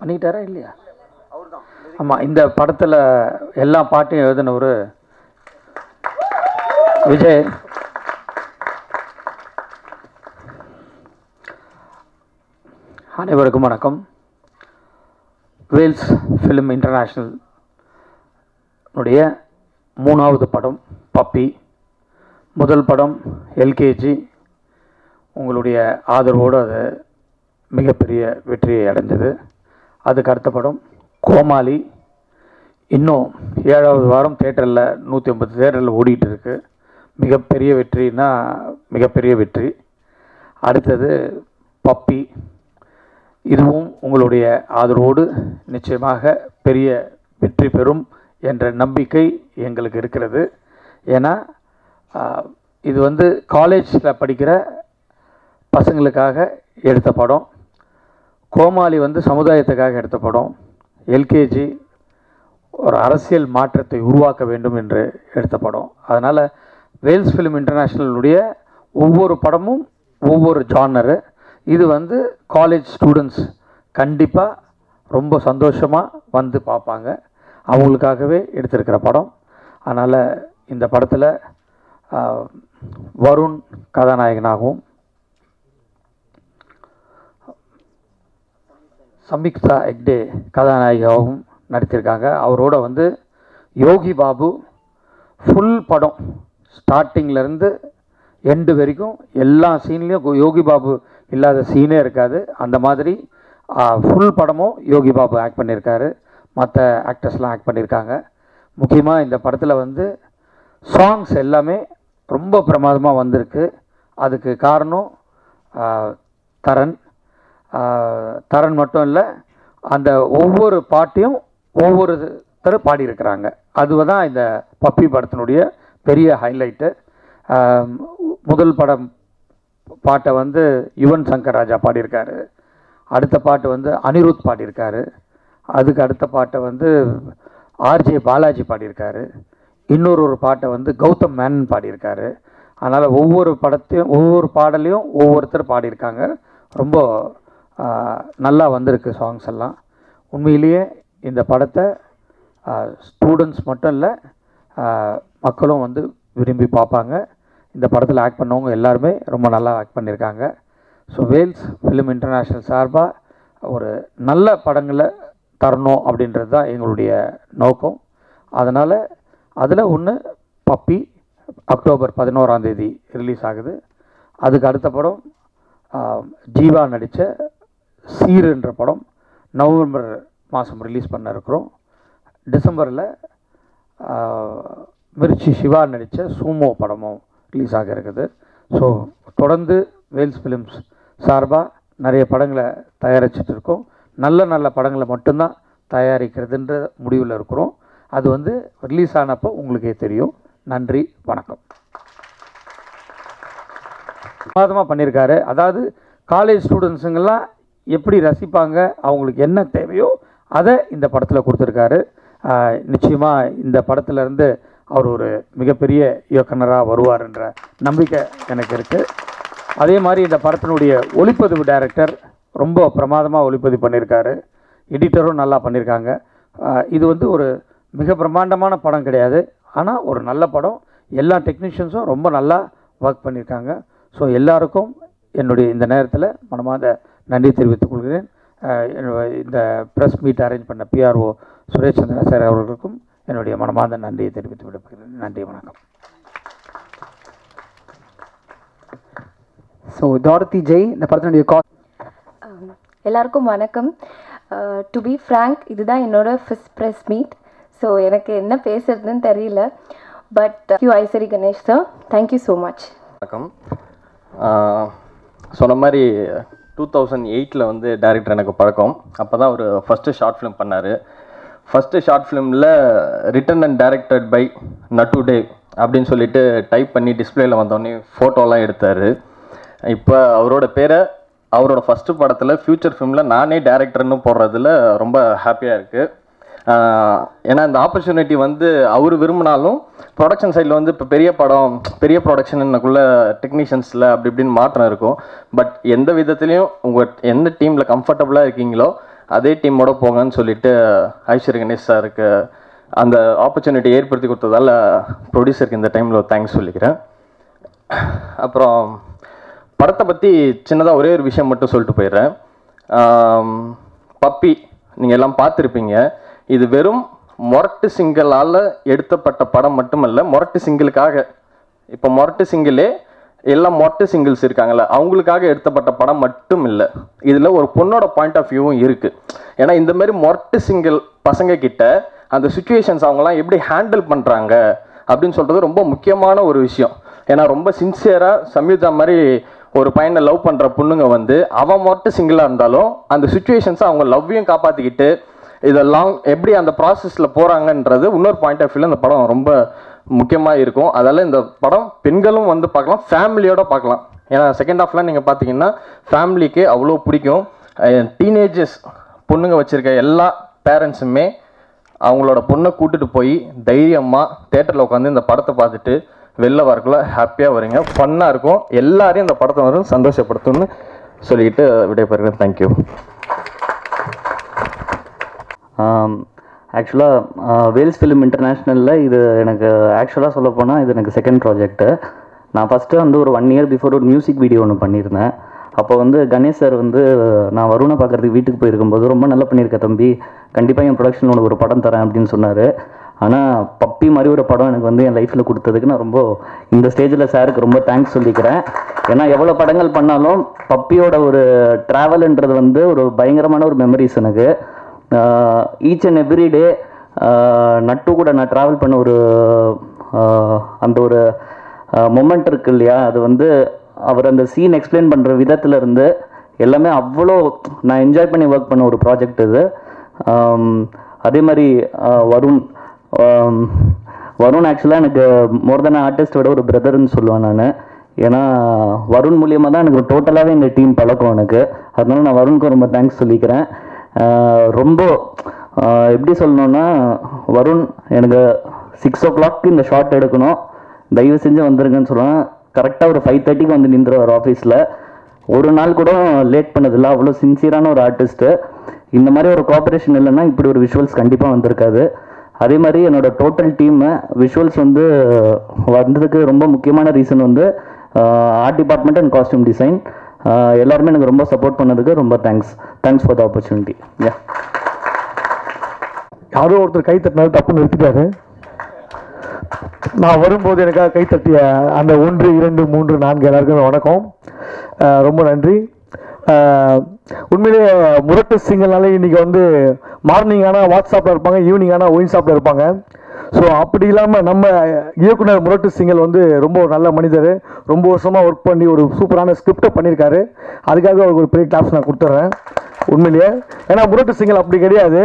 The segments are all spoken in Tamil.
பண்ணிட்டாரா இல்லையா ஆமாம் இந்த படத்தில் எல்லா பாட்டையும் எழுதினவர் விஜய் அனைவருக்கும் வணக்கம் வேல்ஸ் ஃபிலிம் இன்டர்நேஷ்னல் உடைய மூணாவது படம் பப்பி முதல் படம் எல்கேஜி உங்களுடைய ஆதரவோடு அது மிகப்பெரிய வெற்றியை அடைஞ்சது அதுக்கு அடுத்த படம் கோமாளி இன்னும் ஏழாவது வாரம் தேட்டரில் நூற்றி ஐம்பது தேட்டரில் ஓடிட்டு இருக்கு மிகப்பெரிய வெற்றினா மிகப்பெரிய வெற்றி அடுத்தது பப்பி இதுவும் உங்களுடைய ஆதரவோடு நிச்சயமாக பெரிய வெற்றி பெறும் என்ற நம்பிக்கை எங்களுக்கு இருக்கிறது ஏன்னா ஆஹ், இது வந்து காலேஜில் படிக்கிற பசங்களுக்காக எடுத்த படம் கோமாளி வந்து சமுதாயத்துக்காக எடுத்த படம் எல்கேஜி ஒரு அரசியல் மாற்றத்தை உருவாக்க வேண்டும் என்று எடுத்த படம் அதனால் வேல்ஸ் ஃபிலிம் இன்டர்நேஷ்னலுடைய ஒவ்வொரு படமும் ஒவ்வொரு ஜானரு இது வந்து காலேஜ் ஸ்டூடெண்ட்ஸ் கண்டிப்பாக ரொம்ப சந்தோஷமாக வந்து பார்ப்பாங்க அவங்களுக்காகவே எடுத்திருக்கிற படம் அதனால் இந்த படத்தில் வருண் கதாநாயகனாகவும் சம்யுக்தா எக்டே கதாநாயகியாகவும் நடித்திருக்காங்க அவரோட வந்து யோகி பாபு ஃபுல் படம் ஸ்டார்டிங்லேருந்து எண்டு வரைக்கும் எல்லா சீன்லேயும் யோகி பாபு இல்லாத சீனே இருக்காது அந்த மாதிரி ஃபுல் படமும் யோகி பாபு ஆக்ட் பண்ணியிருக்காரு மற்ற ஆக்டர்ஸ்லாம் ஆக்ட் பண்ணியிருக்காங்க முக்கியமாக இந்த படத்தில் வந்து சாங்ஸ் எல்லாமே ரொம்ப பிரமாதமாக வந்திருக்கு அதுக்கு காரணம் ஆ, தரன் ஆஹ் தரன் மட்டும் இல்லை அந்த ஒவ்வொரு பாட்டையும் ஒவ்வொருத்தர் பாடியிருக்கிறாங்க அதுதான் இந்த பப்பி படத்தினுடைய பெரிய ஹைலைட்டு முதல் படம் பாட்டை வந்து யுவன் சங்கர் ராஜா பாடியிருக்காரு அடுத்த பாட்டு வந்து அனிருத் பாடியிருக்காரு அதுக்கு அடுத்த பாட்டை வந்து ஆர்ஜே பாலாஜி பாடியிருக்காரு இன்னொரு ஒரு பாட்டை வந்து கௌதம் மேனன் பாடியிருக்காரு அதனால் ஒவ்வொரு படத்தையும் ஒவ்வொரு பாடலையும் ஒவ்வொருத்தர் பாடியிருக்காங்க ரொம்ப ஆஹ், நல்லா வந்திருக்கு சாங்ஸ் எல்லாம் உண்மையிலேயே இந்த படத்தை ஸ்டூடெண்ட்ஸ் மட்டும் இல்லை மக்களும் வந்து விரும்பி பார்ப்பாங்க இந்த படத்தில் ஆக்ட் பண்ணவங்க எல்லாருமே ரொம்ப நல்லா ஆக்ட் பண்ணியிருக்காங்க ஸோ வேல்ஸ் ஃபிலிம் இன்டர்நேஷ்னல் சார்பாக ஒரு நல்ல படங்களை தரணும் அப்படின்றது தான் எங்களுடைய நோக்கம் அதனால் அதில் ஒன்று பப்பி அக்டோபர் பதினோராம் தேதி ரிலீஸ் ஆகுது அதுக்கு அடுத்த படம் ஆஹ், ஜீவா நடித்த சீர் என்ற படம் நவம்பர் மாதம் ரிலீஸ் பண்ண இருக்கிறோம் டிசம்பரில் மிர்ச்சி சிவா நடித்த சூமோ படமும் ரிலீஸ் ஆக இருக்குது ஸோ தொடர்ந்து வேல்ஸ் ஃபிலிம்ஸ் சார்பாக நிறைய படங்களை தயாரிச்சுட்டு இருக்கோம் நல்ல நல்ல படங்களை மட்டும்தான் தயாரிக்கிறதுன்ற முடிவில் இருக்கிறோம் அது வந்து ரிலீஸ் ஆனப்போ உங்களுக்கே தெரியும் நன்றி வணக்கம் பிரமாதமாக பண்ணியிருக்காரு அதாவது காலேஜ் ஸ்டூடெண்ட்ஸுங்கெல்லாம் எப்படி ரசிப்பாங்க அவங்களுக்கு என்ன தேவையோ அதை இந்த படத்தில் கொடுத்துருக்காரு நிச்சயமாக இந்த படத்துல இருந்து அவர் ஒரு மிகப்பெரிய இயக்குனராக வருவார்ன்ற நம்பிக்கை எனக்கு இருக்குது அதே மாதிரி இந்த படத்தினுடைய ஒளிப்பதிவு டைரக்டர் ரொம்ப பிரமாதமாக ஒளிப்பதிவு பண்ணியிருக்காரு எடிட்டரும் நல்லா பண்ணியிருக்காங்க ஆஹ் இது வந்து ஒரு மிக பிரம்மாண்டமான படம் கிடையாது ஆனால் ஒரு நல்ல படம் எல்லா டெக்னீஷியன்ஸும் ரொம்ப நல்லா ஒர்க் பண்ணியிருக்காங்க ஸோ எல்லாருக்கும் என்னுடைய இந்த நேரத்தில் மனமார்ந்த நன்றி தெரிவித்துக் கொள்கிறேன் ஆஹ் என்னுடைய இந்த ப்ரெஸ் மீட் அரேஞ்ச் பண்ண பிஆர்ஓ சுரேஷ் சந்திர சார் அவர்களுக்கும் என்னுடைய மனமார்ந்த நன்றியை தெரிவித்து விடுகிறேன் நன்றி வணக்கம் ஸோ டாரதி ஜெய் இந்த படத்தினுடைய கா Um, எல்லாருக்கும் வணக்கம் டு பி ஃப்ரேங்க் இதுதான் என்னோட ஃபஸ்ட் ப்ரெஸ் மீட் ஸோ எனக்கு என்ன பேசுறதுன்னு தெரியல but you Ishari Ganesh sir thank you so much வணக்கம் ஆஹ் சொன்ன மாதிரி டூ தௌசண்ட் எயிட்டில் வந்து டைரக்டர் எனக்கு பழக்கம் அப்போ தான் ஒரு ஃபஸ்ட்டு ஷார்ட் ஃபிலிம் பண்ணார் ஃபஸ்ட்டு ஷார்ட் ஃபிலிமில் written and directed by Nattu Dev அப்படின்னு சொல்லிட்டு டைப் பண்ணி டிஸ்பிளேல வந்தோடனே ஃபோட்டோலாம் எடுத்தார் இப்போ அவரோட பேரை அவரோட ஃபஸ்ட்டு படத்தில் ஃப்யூச்சர் ஃபிலிமில் நானே டேரக்டர்னு போடுறதுல ரொம்ப ஹாப்பியாக இருக்குது ஆஹ் ஏன்னா இந்த ஆப்பர்ச்சுனிட்டி வந்து அவர் விரும்பினாலும் ப்ரொடக்ஷன் சைடில் வந்து இப்போ பெரிய படம் பெரிய ப்ரொடக்ஷனுக்குள்ள டெக்னீஷியன்ஸில் அப்படி இப்படின்னு மாற்றம் இருக்கும் பட் எந்த விதத்துலையும் உங்கள் எந்த டீமில் கம்ஃபர்டபுளாக இருக்கீங்களோ அதே டீமோட போங்கன்னு சொல்லிட்டு ஐஸ்வர்ய கணேஷ் சாருக்கு அந்த ஆப்பர்ச்சுனிட்டி ஏற்படுத்தி கொடுத்ததால ப்ரொடியூசருக்கு இந்த டைமில் ஒரு தேங்க்ஸ் சொல்லிக்கிறேன் அப்புறம் படத்தை பற்றி சின்னதாக ஒரே ஒரு விஷயம் மட்டும் சொல்லிட்டு போயிடுறேன் ஆம், பப்பி நீங்கள் எல்லாம் பார்த்துருப்பீங்க இது வெறும் மொரட்டு சிங்களால் எடுத்தப்பட்ட படம் மட்டுமல்ல மொரட்டு சிங்கிளுக்காக இப்போ மொரட்டு சிங்கிளே எல்லாம் மொரட்டு சிங்கிள்ஸ் இருக்காங்கல்ல அவங்களுக்காக எடுத்தப்பட்ட படம் மட்டும் இல்லை இதில் ஒரு பொண்ணோட பாயிண்ட் ஆஃப் வியூவும் இருக்குது ஏன்னா இந்த மாதிரி மொரட்டு சிங்கிள் பசங்க கிட்ட அந்த சுச்சுவேஷன்ஸ் அவங்கலாம் எப்படி ஹேண்டில் பண்ணுறாங்க அப்படின்னு சொல்கிறது ரொம்ப முக்கியமான ஒரு விஷயம் ஏன்னா ரொம்ப சின்சியராக சம்யுக்தா மாதிரி ஒரு பையனை லவ் பண்ணுற பொண்ணுங்க வந்து அவன் மட்டும் சிங்கிளாக இருந்தாலும் அந்த சுச்சுவேஷன்ஸை அவங்க லவ்வையும் காப்பாற்றிக்கிட்டு இதெல்லாம் எப்படி அந்த ப்ராசஸில் போகிறாங்கன்றது இன்னொரு பாயிண்ட் ஆஃப் வியூவில் இந்த படம் ரொம்ப முக்கியமாக இருக்கும் அதால் இந்த படம் பெண்களும் வந்து பார்க்கலாம் ஃபேமிலியோட பார்க்கலாம் ஏன்னா செகண்ட் ஹாஃப்லாம் நீங்கள் பார்த்தீங்கன்னா ஃபேமிலிக்கு அவ்வளோ பிடிக்கும் டீனேஜஸ் பொண்ணுங்க வச்சுருக்க எல்லா பேரண்ட்ஸுமே அவங்களோட பொண்ணை கூட்டிட்டு போய் தைரியமாக தேட்டரில் உட்காந்து இந்த படத்தை பார்த்துட்டு வெளில வரக்குள்ள ஹாப்பியாக வரீங்க ஃபன்னாக இருக்கும் எல்லாரையும் இந்த படத்தை வரும் சந்தோஷப்படுத்தும்னு சொல்லிக்கிட்டு விடைபெறுகிறேன் தேங்க்யூ ஆக்சுவலாக வேல்ஸ் ஃபிலிம் இன்டர்நேஷ்னலில் இது எனக்கு ஆக்சுவலாக சொல்ல போனால் இது எனக்கு செகண்ட் ப்ராஜெக்ட்டு நான் ஃபஸ்ட்டு வந்து ஒரு ஒன் இயர் பிஃபோர் ஒரு மியூசிக் வீடியோ ஒன்று பண்ணியிருந்தேன் அப்போ வந்து கணேஷ் சார் வந்து நான் வருணை பார்க்குறதுக்கு வீட்டுக்கு போயிருக்கும்போது ரொம்ப நல்லா பண்ணியிருக்க தம்பி கண்டிப்பாக என் ப்ரொடக்ஷன் உனக்கு ஒரு படம் தரேன் அப்படின்னு சொன்னார் ஆனால் பப்பி மாதிரி ஒரு படம் எனக்கு வந்து என் லைஃப்பில் கொடுத்ததுக்கு நான் ரொம்ப இந்த ஸ்டேஜில் சாருக்கு ரொம்ப தேங்க்ஸ் சொல்லிக்கிறேன் ஏன்னா எவ்வளோ படங்கள் பண்ணாலும் பப்பியோட ஒரு ட்ராவல்ன்றது வந்து ஒரு பயங்கரமான ஒரு மெமரிஸ் எனக்கு ஈச் அண்ட் எவ்ரி டே நட்டு கூட நான் ட்ராவல் பண்ண ஒரு ஆஹ், அந்த ஒரு மொமெண்ட் இருக்கு இல்லையா அது வந்து அவர் அந்த சீன் எக்ஸ்பிளைன் பண்ணுற விதத்துல இருந்து எல்லாமே அவ்வளோ நான் என்ஜாய் பண்ணி ஒர்க் பண்ண ஒரு ப்ராஜெக்ட் இது ஆம், அதே மாதிரி ஆஹ், வருண் ஆம், வருண் ஆக்சுவலாக எனக்கு மோர் தென் ஆர்டிஸ்ட் விட ஒரு பிரதர்னு சொல்லுவேன் நான் ஏன்னா வருண் மூலியமாக தான் எனக்கு டோட்டலாகவே இந்த டீம் பழக்கம் எனக்கு அதனால நான் வருணுக்கு ரொம்ப தேங்க்ஸ் சொல்லிக்கிறேன் ஆஹ் ரொம்ப ஆஹ் எப்படி சொல்லணும்னா வருண் எனக்கு சிக்ஸ் ஓ கிளாக் இந்த ஷார்ட் எடுக்கணும் தயவு செஞ்சு வந்துருங்கன்னு சொல்லுவேன் கரெக்டாக ஒரு ஃபைவ் தேர்ட்டிக்கு வந்து நின்றுவார் ஆஃபீஸில் ஒரு நாள் கூட லேட் பண்ணதில்லை அவ்வளோ சின்சியரான ஒரு ஆர்டிஸ்ட்டு இந்த மாதிரி ஒரு கோஆப்ரேஷன் இல்லைன்னா இப்படி ஒரு விஷுவல்ஸ் கண்டிப்பாக வந்திருக்காது அதே மாதிரி என்னோட டோட்டல் டீம் விஷுவல்ஸ் வந்து வந்ததுக்கு ரொம்ப முக்கியமான ரீசன் வந்து art department and costume design எல்லாருமே எனக்கு ரொம்ப சப்போர்ட் பண்ணதுக்கு ரொம்ப thanks thanks for the opportunity யா யாரோ ஒருத்தர் கை தட்டினாரு தப்பு நிறுத்திட்டாரு நான் வரும்போது எனக்காக கை தட்டிய அந்த ஒன்று இரண்டு மூன்று நான்கு எல்லாருக்குமே வணக்கம் அஹ் ரொம்ப நன்றி அஹ் உண்மையிலேயே முரட்டு சிங்கல்னாலே இன்னைக்கு வந்து மார்னிங் ஆனால் வாட்ஸ்அப்பில் இருப்பாங்க ஈவினிங் ஆனால் ஒயின் ஷாப்பில் இருப்பாங்க ஸோ அப்படி இல்லாமல் நம்ம இயக்குனர் முரட்டு சிங்கல் வந்து ரொம்ப ஒரு நல்ல மனிதர் ரொம்ப வருஷமாக ஒர்க் பண்ணி ஒரு சூப்பரான ஸ்கிரிப்டை பண்ணியிருக்காரு அதுக்காக அவருக்கு ஒரு பெரிய கிளாப்ஸ் நான் கொடுத்துட்றேன் உண்மையிலேயே ஏன்னா முரட்டு சிங்கல் அப்படி கிடையாது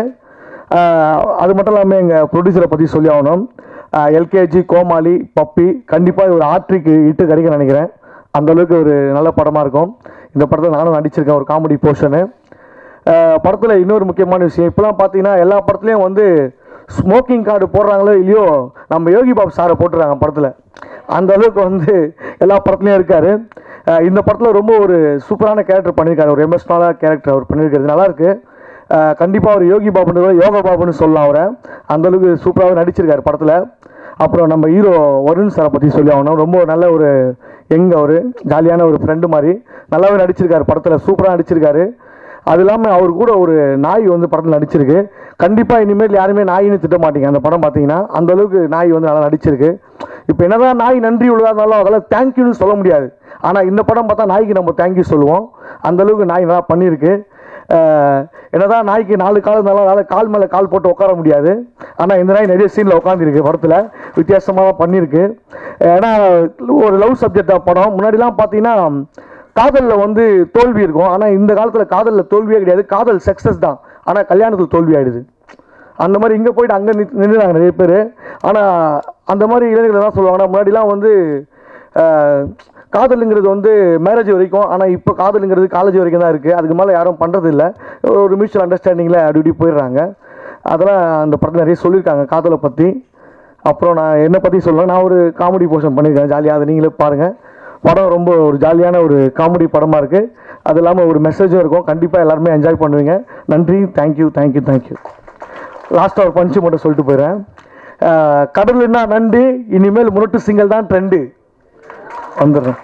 ஆஹ் அது மட்டும் இல்லாமல் எங்கள் ப்ரொடியூசரை பற்றி சொல்லி ஆகணும் எல்கேஜி கோமாளி பப்பி கண்டிப்பாக ஒரு ஆட்ரிக்கு இட்டு கிடைக்க நினைக்கிறேன் அந்த அளவுக்கு ஒரு நல்ல படமாக இருக்கும் இந்த படத்தில் நானும் நடிச்சிருக்கேன் ஒரு காமெடி போர்ஷனு படத்தில் இன்னொரு முக்கியமான விஷயம் இப்போலாம் பார்த்தீங்கன்னா எல்லா படத்துலையும் வந்து ஸ்மோக்கிங் கார்டு போடுறாங்களோ இல்லையோ நம்ம யோகி பாபு சாரை போட்டுறாங்க படத்தில் அந்த அளவுக்கு வந்து எல்லா படத்துலையும் இருக்கார் இந்த படத்தில் ரொம்ப ஒரு சூப்பரான கேரக்டர் பண்ணியிருக்காரு ஒரு எமோஷனலான கேரக்டர் அவர் பண்ணியிருக்கிறது நல்லாயிருக்கு கண்டிப்பாக அவர் யோகி பாபுன்னு விட யோகா பாபுன்னு சொல்லலாம் அவரை அந்த அளவுக்கு சூப்பராகவே நடிச்சிருக்காரு படத்தில் அப்புறம் நம்ம ஹீரோ வருண் சாரை பற்றி சொல்லி ஆகணும் ரொம்ப நல்ல ஒரு யங் அவர் ஜாலியான ஒரு ஃப்ரெண்டு மாதிரி நல்லாவே நடிச்சிருக்காரு படத்தில் சூப்பராக நடிச்சிருக்காரு அது இல்லாமல் அவர் கூட ஒரு நாய் வந்து படத்தில் நடிச்சிருக்கு கண்டிப்பாக இனிமேல் யாருமே நாயின்னு திட்ட மாட்டீங்க அந்த படம் பார்த்தீங்கன்னா அந்த அளவுக்கு நாய் வந்து நல்லா நடிச்சிருக்கு இப்போ என்னதான் நாய் நன்றி உள்ளதா இருந்தாலும் அதெல்லாம் தேங்க்யூன்னு சொல்ல முடியாது ஆனால் இந்த படம் பார்த்தா நாய்க்கு நம்ம தேங்க்யூ சொல்லுவோம் அந்த அளவுக்கு நாய் நல்லா பண்ணியிருக்கு அஹ் என்னதான் நாய்க்கு நாலு கால் இருந்தாலும் அதால் கால் மேலே கால் போட்டு உட்கார முடியாது ஆனால் இந்த நாய் நிறைய சீனில் உட்காந்துருக்கு படத்தில் வித்தியாசமாக பண்ணியிருக்கு ஏன்னா ஒரு லவ் சப்ஜெக்ட் படம் முன்னாடிலாம் பார்த்தீங்கன்னா காதலில் வந்து தோல்வி இருக்கும் ஆனால் இந்த காலத்தில் காதலில் தோல்வியே கிடையாது காதல் சக்ஸஸ் தான் ஆனால் கல்யாணத்தில் தோல்வி ஆயிடுது அந்த மாதிரி இங்கே போயிட்டு அங்கே நின்றுறாங்க நிறைய பேர் ஆனால் அந்த மாதிரி இளைஞர்கள் என்ன சொல்லுவாங்கன்னா முன்னாடிலாம் வந்து அஹ், காதலுங்கிறது வந்து மேரேஜ் வரைக்கும் ஆனால் இப்போ காதலுங்கிறது காலேஜ் வரைக்கும் தான் இருக்குது அதுக்கு மேலே யாரும் பண்ணுறது இல்லை ஒரு மியூச்சுவல் அண்டர்ஸ்டாண்டிங்கில் அப்படி இப்படி போயிடுறாங்க அதெல்லாம் அந்த படத்தில் நிறைய சொல்லியிருக்காங்க காதலை பற்றி அப்புறம் நான் என்னை பற்றி சொல்லுவேன் நான் ஒரு காமெடி போர்ஷன் பண்ணியிருக்கேன் ஜாலியாக அதை நீங்களே பாருங்கள் படம் ரொம்ப ஒரு ஜாலியான ஒரு காமெடி படமாக இருக்குது அது இல்லாமல் ஒரு மெசேஜும் இருக்கும் கண்டிப்பாக எல்லாருமே என்ஜாய் பண்ணுவீங்க நன்றி தேங்க்யூ தேங்க்யூ தேங்க்யூ லாஸ்ட்டாக ஒரு பஞ்சு மட்டும் சொல்லிட்டு போயிடுறேன் அஹ், கடலுன்னா நண்டு இனிமேல் முரட்டு சிங்கல் தான் ட்ரெண்டு வந்துடுறேன்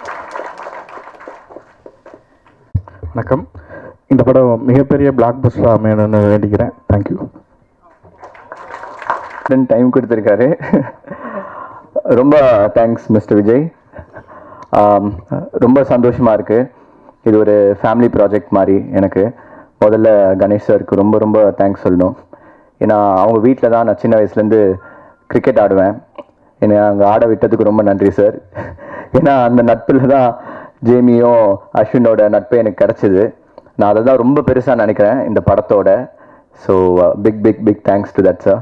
வணக்கம் இந்த படம் மிகப்பெரிய பிளாக் பஸ்டர் அமையணும்னு வேண்டிக்கிறேன் தேங்க்யூ டைம் கொடுத்துருக்காரு ரொம்ப தேங்க்ஸ் மிஸ்டர் விஜய் ஆம், ரொம்ப சந்தோஷமாக இருக்குது இது ஒரு ஃபேமிலி ப்ராஜெக்ட் மாதிரி எனக்கு முதல்ல கணேஷ் சாருக்கு ரொம்ப ரொம்ப தேங்க்ஸ் சொல்லணும் ஏன்னா அவங்க வீட்டில் தான் நான் சின்ன வயசுலேருந்து கிரிக்கெட் ஆடுவேன் என்னை அங்கே ஆட விட்டதுக்கு ரொம்ப நன்றி சார் ஏன்னா அந்த நட்பில் தான் ஜேமியும் அஸ்வினோட நட்பு எனக்கு கிடச்சிது நான் அதை தான் ரொம்ப பெருசாக நினைக்கிறேன் இந்த படத்தோட so big big big thanks to that sir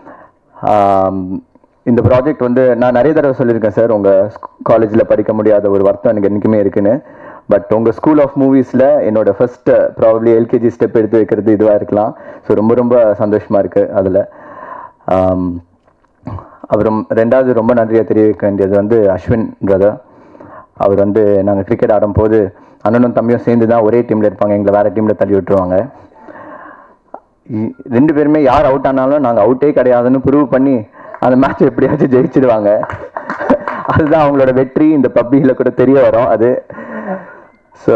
இந்த ப்ராஜெக்ட் வந்து நான் நிறைய தடவை சொல்லியிருக்கேன் சார் உங்கள் காலேஜில் படிக்க முடியாத ஒரு வருத்தம் எனக்கு என்றைக்குமே இருக்குன்னு பட் உங்கள் ஸ்கூல் ஆஃப் மூவிஸில் என்னோட ஃபர்ஸ்ட் ப்ராபப்ளி எல்கேஜி ஸ்டெப் எடுத்து வைக்கிறது இதுவாக இருக்கலாம் ஸோ ரொம்ப ரொம்ப சந்தோஷமாக இருக்குது அதில் அப்புறம் ரெண்டாவது ரொம்ப நன்றியாக தெரிவிக்க வேண்டியது வந்து அஸ்வின் பிரதர் அவர் வந்து நாங்கள் கிரிக்கெட் ஆடும்போது அண்ணனும் தம்பியும் சேர்ந்து தான் ஒரே டீமில் இருப்பாங்க எங்களை வேறு டீமில் தள்ளி விட்டுருவாங்க இ- ரெண்டு பேருமே யார் அவுட் ஆனாலும் நாங்கள் அவுட்டே கிடையாதுன்னு ப்ரூவ் பண்ணி அந்த மேட்ச் எப்படியாச்சும் ஜெயிச்சிடுவாங்க அதுதான் அவங்களோட வெற்றி இந்த பப்ளியில் கூட தெரிய வரும் அது ஸோ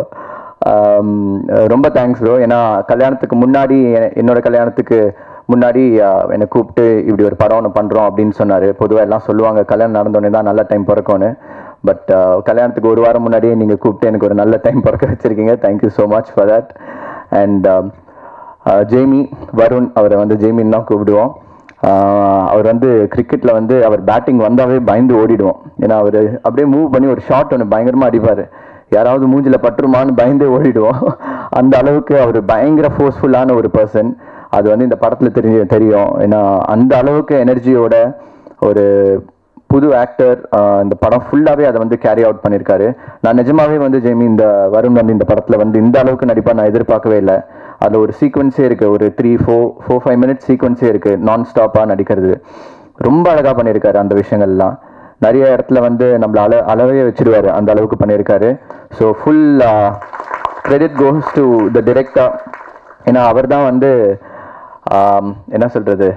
ரொம்ப தேங்க்ஸ் ப்ரோ ஏன்னா கல்யாணத்துக்கு முன்னாடி எ- என்னோட கல்யாணத்துக்கு முன்னாடி ஆஹ், என்னை கூப்பிட்டு இப்படி ஒரு படம் ஒன்று பண்ணுறோம் அப்படின்னு சொன்னார் பொதுவாக எல்லாம் சொல்லுவாங்க கல்யாணம் நடந்தோடனே தான் நல்ல டைம் பிறக்கும்னு பட் கல்யாணத்துக்கு ஒரு வாரம் முன்னாடியே நீங்கள் கூப்பிட்டு எனக்கு ஒரு நல்ல டைம் பிறக்க வச்சுருக்கீங்க thank you so much for that and Jamie Varun அவரை வந்து ஜேமின்னு தான் கூப்பிடுவோம் ஆஹ் அவர் வந்து கிரிக்கெட்டில் வந்து அவர் பேட்டிங் வந்தாவே பயந்து ஓடிடுவோம் ஏன்னா அவர் அப்படியே மூவ் பண்ணி ஒரு ஷாட் ஒன்று பயங்கரமாக அடிப்பார் யாராவது மூஞ்சில பட்டுருமான்னு பயந்தே ஓடிடுவோம் அந்த அளவுக்கு அவர் பயங்கர ஃபோர்ஸ்ஃபுல்லான ஒரு பர்சன் அது வந்து இந்த படத்தில் தெரிய தெரியும் ஏன்னா அந்த அளவுக்கு எனர்ஜியோட ஒரு புது ஆக்டர் இந்த படம் ஃபுல்லாகவே அதை வந்து கேரி அவுட் பண்ணியிருக்காரு நான் நிஜமாவே வந்து ஜெய்மி இந்த வருண் வந்து இந்த படத்தில் வந்து இந்த அளவுக்கு நடிப்பா நான் எதிர்பார்க்கவே இல்லை அதில் ஒரு சீக்வன்ஸே இருக்குது ஒரு three four four five minutes சீக்வன்ஸே இருக்குது நான் ஸ்டாப்பாக நடிக்கிறது ரொம்ப அழகாக பண்ணியிருக்காரு அந்த விஷயங்கள்லாம் நிறைய இடத்துல வந்து நம்மள அள அளவே வச்சிருவாரு அந்த அளவுக்கு பண்ணியிருக்காரு so full credit goes to the director ஏன்னா அவர் தான் வந்து ஆம், என்ன சொல்கிறது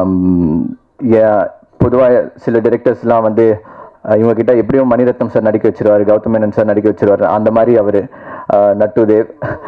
பொதுவாக சில டிரெக்டர்ஸ்லாம் வந்து அஹ், இவங்க கிட்ட எப்படியும் மணிரத்னம் சார் நடிக்க வச்சிருவாரு கௌதம் மேனன் சார் நடிக்க வச்சிருவாரு அந்த மாதிரி அவர் நட்டு தேவ்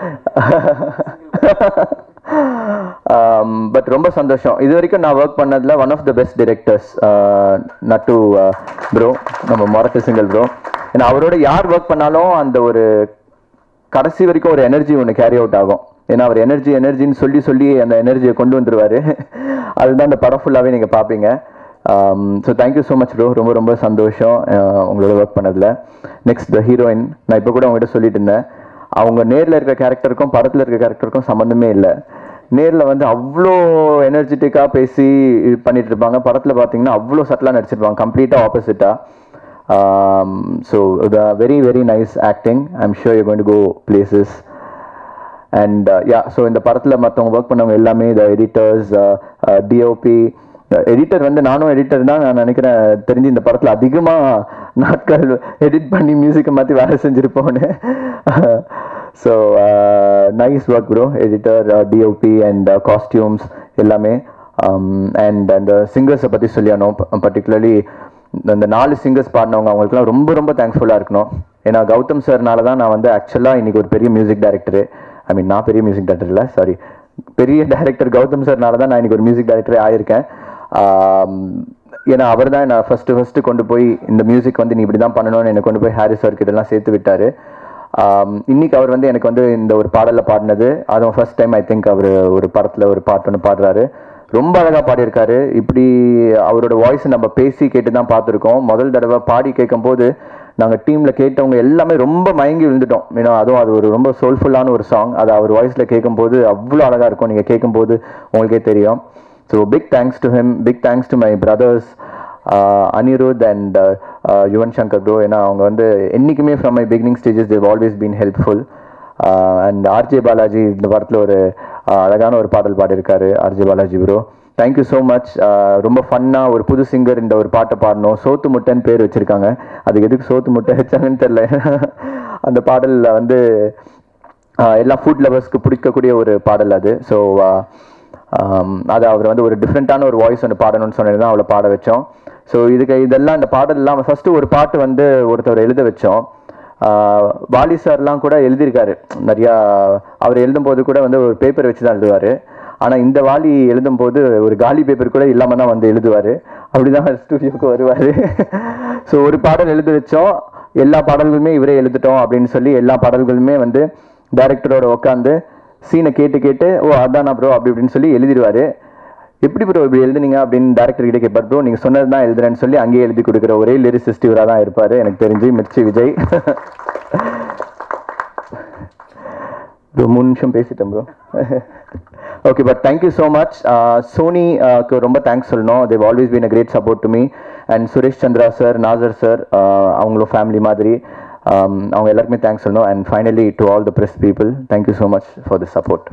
பட் ரொம்ப சந்தோஷம் இது வரைக்கும் நான் ஒர்க் பண்ணதில் one of the best directors நட்டு ப்ரோ நம்ம மொரட்டு சிங்கல் ப்ரோ ஏன்னா அவரோட யார் ஒர்க் பண்ணாலும் அந்த ஒரு கடைசி வரைக்கும் ஒரு எனர்ஜி ஒன்று கேரி அவுட் ஆகும் ஏன்னா அவர் எனர்ஜி எனர்ஜின்னு சொல்லி சொல்லி அந்த எனர்ஜியை கொண்டு வந்துருவாரு அதுதான் அந்த படம் ஃபுல்லாகவே நீங்கள் பார்ப்பீங்க so thank you so much bro ரொம்ப ரொம்ப சந்தோஷம் அஹ், உங்களோட ஒர்க் பண்ணதில் நெக்ஸ்ட் த ஹீரோயின் நான் இப்போ கூட உங்ககிட்ட சொல்லிட்டு இருந்தேன் அவங்க நேரில் இருக்க கேரக்டருக்கும் படத்தில் இருக்க கேரக்டருக்கும் சம்மந்தமே இல்லை நேரில் வந்து அவ்வளோ எனர்ஜெட்டிக்காக பேசி இது பண்ணிட்டு இருப்பாங்க படத்தில் பார்த்தீங்கன்னா அவ்வளோ சட்டலாக நடிச்சிருப்பாங்க கம்ப்ளீட்டாக ஆப்போசிட்டாக so very very nice acting I am sure you going to go places and yeah so இந்த படத்தில் மற்றவங்க ஒர்க் பண்ணவங்க எல்லாமே த எடிட்டர்ஸ் டிஓபி எடிட்டர் வந்து நானும் எடிட்டர் தான் நான் நினைக்கிறேன் தெரிஞ்சு இந்த படத்தில் அதிகமாக நாட்கள் எடிட் பண்ணி மியூசிக்கை மாற்றி வேலை செஞ்சுருப்போன்னு so nice work bro editor DOP and costumes எல்லாமே அண்ட் அந்த சிங்கர்ஸை பற்றி சொல்லியானோம் பர்டிகுலர்லி இந்த நாலு சிங்கர்ஸ் பாடினவங்க அவங்களுக்குலாம் ரொம்ப ரொம்ப தேங்க்ஃபுல்லாக இருக்கணும் ஏன்னா கௌதம் சார்னால தான் நான் வந்து ஆக்சுவலாக இன்னைக்கு ஒரு பெரிய மியூசிக் டைரக்டரு ஐ மீன் நான் பெரிய மியூசிக் டைரக்டர் இல்லை சாரி பெரிய டைரக்டர் கௌதம் சார்னால தான் நான் இன்னைக்கு ஒரு மியூசிக் டைரக்டரே ஆயிருக்கேன் ஆம், ஏன்னா அவர் தான் நான் ஃபஸ்ட்டு ஃபஸ்ட்டு கொண்டு போய் இந்த மியூசிக் வந்து நீ இப்படி தான் பண்ணணும்னு என்னை கொண்டு போய் ஹாரிஸ் சார் கிட்டலாம் சேர்த்து விட்டாரு ஆம், இன்னைக்கு அவர் வந்து எனக்கு வந்து இந்த ஒரு பாடலில் பாடினது அதுவும் ஃபர்ஸ்ட் டைம் ஐ திங்க் அவர் ஒரு படத்தில் ஒரு பாட்டு ஒன்று பாடுறாரு ரொம்ப அழகாக பாடியிருக்காரு இப்படி அவரோட வாய்ஸ் நம்ம பேசி கேட்டு தான் பார்த்துருக்கோம் முதல் தடவை பாடி கேட்கும்போது நாங்கள் டீமில் கேட்டவங்க எல்லாமே ரொம்ப மயங்கி விழுந்துட்டோம் ஏன்னா அதுவும் அது ஒரு ரொம்ப சோல்ஃபுல்லான ஒரு சாங் அது அவர் வாய்ஸில் கேட்கும்போது அவ்வளோ அழகாக இருக்கும் நீங்கள் கேட்கும்போது உங்களுக்கே தெரியும் so big thanks to him big thanks to my brothers Anirudh and Yuvan Shankar bro ஏன்னா அவங்க வந்து என்றைக்குமே from my beginning stages they've always been helpful and RJ Balaji இந்த படத்தில் ஒரு ஆஹ் அழகான ஒரு பாடல் பாடியிருக்காரு RJ Balaji bro thank you so much ரொம்ப ஃபன்னாக ஒரு புது சிங்கர் இந்த ஒரு பாட்டை பாடணும் சோத்து முட்டைன்னு பேர் வச்சுருக்காங்க அதுக்கு எதுக்கு சோத்து முட்டை வச்சாங்கன்னு தெரில அந்த பாடலில் வந்து ஆஹ் எல்லா ஃபுட் லவர்ஸ்க்கு பிடிக்கக்கூடிய ஒரு பாடல் அது ஸோ அது அவர் வந்து ஒரு டிஃப்ரெண்ட்டான ஒரு வாய்ஸ் ஒன்று பாடணும்னு சொன்னது தான் அவளை பாட வச்சோம் ஸோ இதுக்கு இதெல்லாம் இந்த பாடல்லாம் ஃபஸ்ட்டு ஒரு பாட்டு வந்து ஒருத்தர் எழுத வச்சோம் ஆஹ் வாலி சார்லாம் கூட எழுதியிருக்காரு நிறையா அவர் எழுதும்போது கூட வந்து ஒரு பேப்பர் வச்சு தான் எழுதுவார் ஆனால் இந்த வாலி எழுதும்போது ஒரு காலி பேப்பர் கூட இல்லாமல் தான் வந்து எழுதுவார் அப்படிதான் ஸ்டுடியோக்கு வருவார் ஸோ ஒரு பாடல் எழுத வச்சோம் எல்லா பாடல்களுமே இவரே எழுதிட்டோம் அப்படின்னு சொல்லி எல்லா பாடல்களுமே வந்து டைரக்டரோட உட்காந்து சீனை கேட்டு கேட்டு ஓ அதானா ப்ரோ அப்படி இப்படின்னு சொல்லி எழுதிடுவாரு எப்படி ப்ரோ இப்படி எழுதுனீங்க அப்படின்னு டேரக்டர் கிட்ட கேட்பார் ப்ரோ நீங்கள் சொன்னது தான் எழுதுறேன்னு சொல்லி அங்கேயே எழுதி கொடுக்குற ஒரே லிரிசிஸ்ட் இவராக தான் இருப்பார் எனக்கு தெரிஞ்சு மிர்ச்சி விஜய் ப்ரோ மூணு நிமிஷம் பேசிட்டேன் bro okay but thank you so much சோனிக்கு ரொம்ப தேங்க்ஸ் சொல்லணும் they've always been a great support to me and Suresh Chandra sir Nassar sir அவங்களும் ஃபேமிலி மாதிரி um, அவங்க எல்லாருக்குமே தேங்க்ஸ் சொல்லணும் and finally to all the press people thank you so much for the support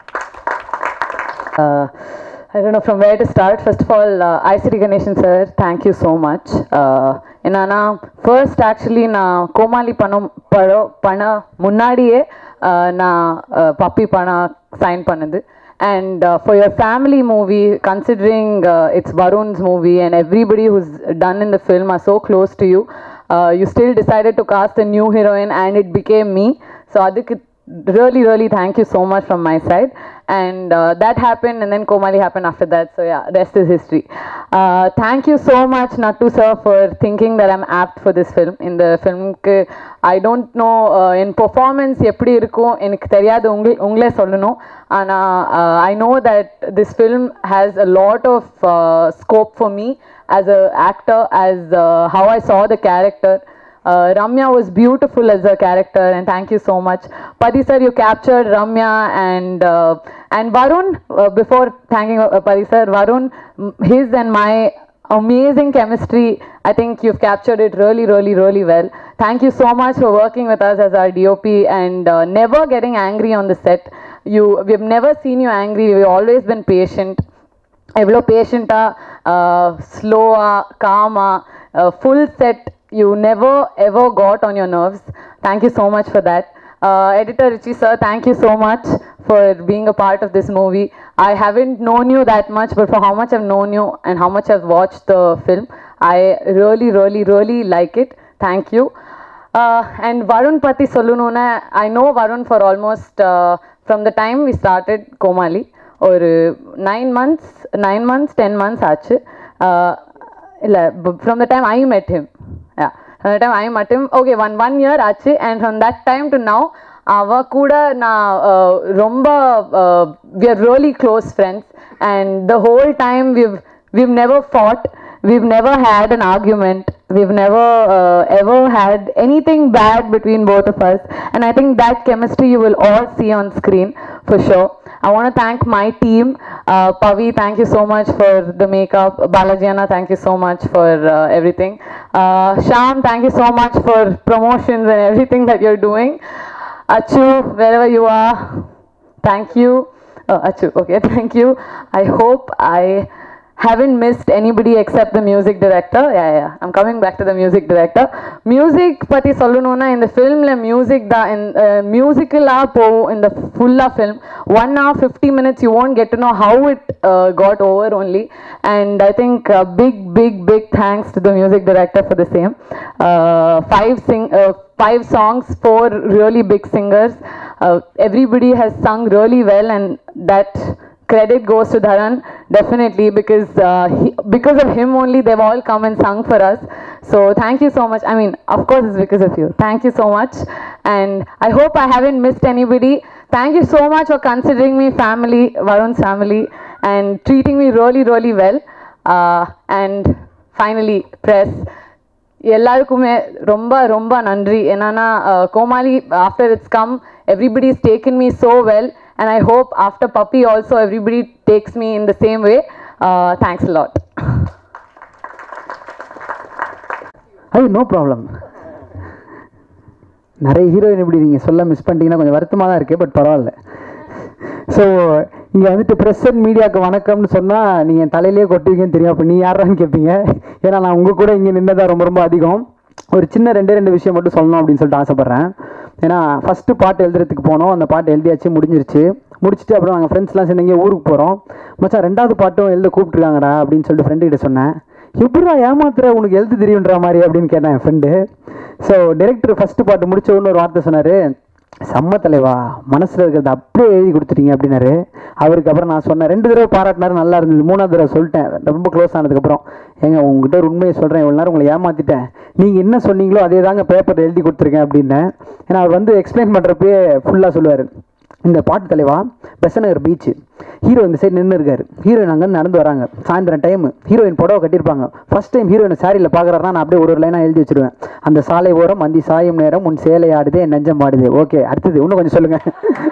Uh, I don't know from where to start. First of all, uh, ICT Ganeshan sir, thank you so much. Uh, என்னன்னா ஃபர்ஸ்ட் ஆக்சுவலி நான் கோமாளி பணம் படம் பண்ண முன்னாடியே uh, நான் பப்பி பணம் சைன் பண்ணது and uh, for your family movie considering uh, it's varun's movie and everybody who's done in the film are so close to you uh, you still decided to cast a new heroine and it became me so adukku really really thank you so much from my side and uh, that happened and then komali happened after that so yeah rest is history uh, thank you so much nattu sir for thinking that i'm apt for this film in the film i don't know uh, in performance எப்படி இருக்கும் எனக்கு தெரியாது உங்க உங்களே சொல்லணும் ஆனால் I know that this film has a lot of scope for me as a actor as how I saw the character uh, Ramya was beautiful as a character, and thank you so much. Padi sir, you captured Ramya and uh, and Varun. Uh, before thanking uh, Padi sir, Varun, mm, his and my amazing chemistry. I think you've captured it really, really, really well. Thank you so much for working with us as our DOP and uh, never getting angry on the set. You, we've never seen you angry. We've always been patient. எவ்வளோ பேஷண்ட்டாக ஸ்லோவாக காமாக full set you never ever got on your nerves thank you so much for that editor Richie sir thank you so much for being a part of this movie I haven't known you that much but for how much I've known you and how much I've watched the film I really really really like it thank you uh, and Varun பத்தி சொல்லணும்னா I know Varun for almost uh, from the time we started Komali ஒரு nine months nine months ten months ஆச்சு இல்லை from the time I met him from the time I met him okay one one year ஆச்சு and from that time to now அவ கூட நான் uh, ரொம்ப we are really close friends and the whole time we've we've never fought we've never had an argument we've never uh, ever had anything bad between both of us and i think that chemistry you will all see on screen for sure i want to thank my team uh, pavi thank you so much for the makeup balajiana thank you so much for uh, everything uh, sham thank you so much for promotions and everything that you're doing achu wherever you are thank you uh, achu okay thank you i hope i haven't missed anybody except the music director yeah yeah i'm coming back to the music director music பத்தி சொல்லணும்னா இந்த ஃபில்ம்ல மியூசிக் தான் மியூசிக்கலா போகும் இந்த ஃபுல்லா film one hour fifty minutes you won't get to know how it uh, got over only and i think uh, big big big thanks to the music director for the same uh, five sing uh, five songs four really big singers uh, everybody has sung really well and that credit goes to Dharan definitely because uh, he, because of him only they've all come and sung for us. So thank you so much. I mean, of course it's because of you. Thank you so much, and I hope I haven't missed anybody. Thank you so much for considering me family, Varun's family, and treating me really really well. Uh, and finally, press. எல்லாருக்குமே ரொம்ப ரொம்ப நன்றி என்னன்னா Komali after it's come everybody is taken me so well and I hope after Puppy also everybody takes me in the same way thanks lot I no problem நிறைய ஹீரோயின் இப்படி நீங்கள் சொல்ல மிஸ் பண்ணிட்டீங்கன்னா கொஞ்சம் வருத்தமாக தான் இருக்குது பட் பரவாயில்ல ஸோ இங்கே வந்துட்டு ப்ரெஸ் அண்ட் மீடியாவுக்கு வணக்கம்னு சொன்னால் நீங்கள் என் தலையிலேயே கொட்டுவீங்கன்னு தெரியும் அப்போ நீ யாரான்னு கேட்பீங்க ஏன்னா நான் உங்கள் கூட இங்கே நின்னதா ரொம்ப ரொம்ப அதிகம் ஒரு சின்ன ரெண்டே ரெண்டு விஷயம் மட்டும் சொல்லணும் அப்படின்னு சொல்லிட்டு ஆசைப்பட்றேன் ஏன்னா ஃபஸ்ட்டு பாட்டு எழுதுறதுக்கு போனோம் அந்த பாட்டு எழுதியாச்சு முடிஞ்சிருச்சு முடிச்சுட்டு அப்புறம் நாங்கள் ஃப்ரெண்ட்ஸ்லாம் சேர்ந்து இங்கே ஊருக்கு போகிறோம் மச்சான் ரெண்டாவது பாட்டும் எழுத கூப்பிட்ருக்காங்கடா அப்படின்னு சொல்லிட்டு ஃப்ரெண்டு கிட்ட சொன்னேன் எப்படிடா ஏமாத்துற உனக்கு எழுத்து தெரியுன்ற மாதிரி அப்படின்னு கேட்டேன் என் ஃப்ரெண்டு ஸோ டைரக்டர் ஃபஸ்ட்டு பாட்டு முடிச்ச உடனே ஒரு வார்த்தை சொன்னார் செம்ம தலைவா மனசில் இருக்கிறத அப்படியே எழுதி கொடுத்துட்டீங்க அப்படின்னாரு அவருக்கு அப்புறம் நான் சொன்னேன் ரெண்டு தடவை பாராட்டினாரு நல்லா இருந்தது மூணாவது தடவை சொல்லிட்டேன் ரொம்ப க்ளோஸ் ஆனதுக்கப்புறம் ஏங்க உங்ககிட்ட ஒரு உண்மையை சொல்கிறேன் இவ்வளோ நேரம் உங்களை ஏமாற்றிட்டேன் நீங்கள் என்ன சொன்னீங்களோ அதே தாங்க பேப்பர் எழுதி கொடுத்துருக்கேன் அப்படின்னேன் ஏன்னா அவர் வந்து எக்ஸ்பிளைன் பண்ணுறப்பயே ஃபுல்லாக சொல்லுவார் இந்த பாட்டு தலைவா பெசநகர் பீச்சு ஹீரோ இந்த சைடு நின்று இருக்காரு ஹீரோயின் அங்கேருந்து நடந்து வராங்க சாயந்தரம் டைம் ஹீரோயின் புடவை கட்டியிருப்பாங்க ஃபர்ஸ்ட் டைம் ஹீரோயின் சாரியில் பார்க்குறாருனா நான் அப்படியே ஒரு ஒரு லைனாக எழுதி வச்சிருவேன் அந்த சாலை ஓரம் மந்தி சாயும் நேரம் உன் சேலை ஆடுதே என் நெஞ்சம் பாடுது ஓகே அடுத்தது இன்னும் கொஞ்சம் சொல்லுங்கள்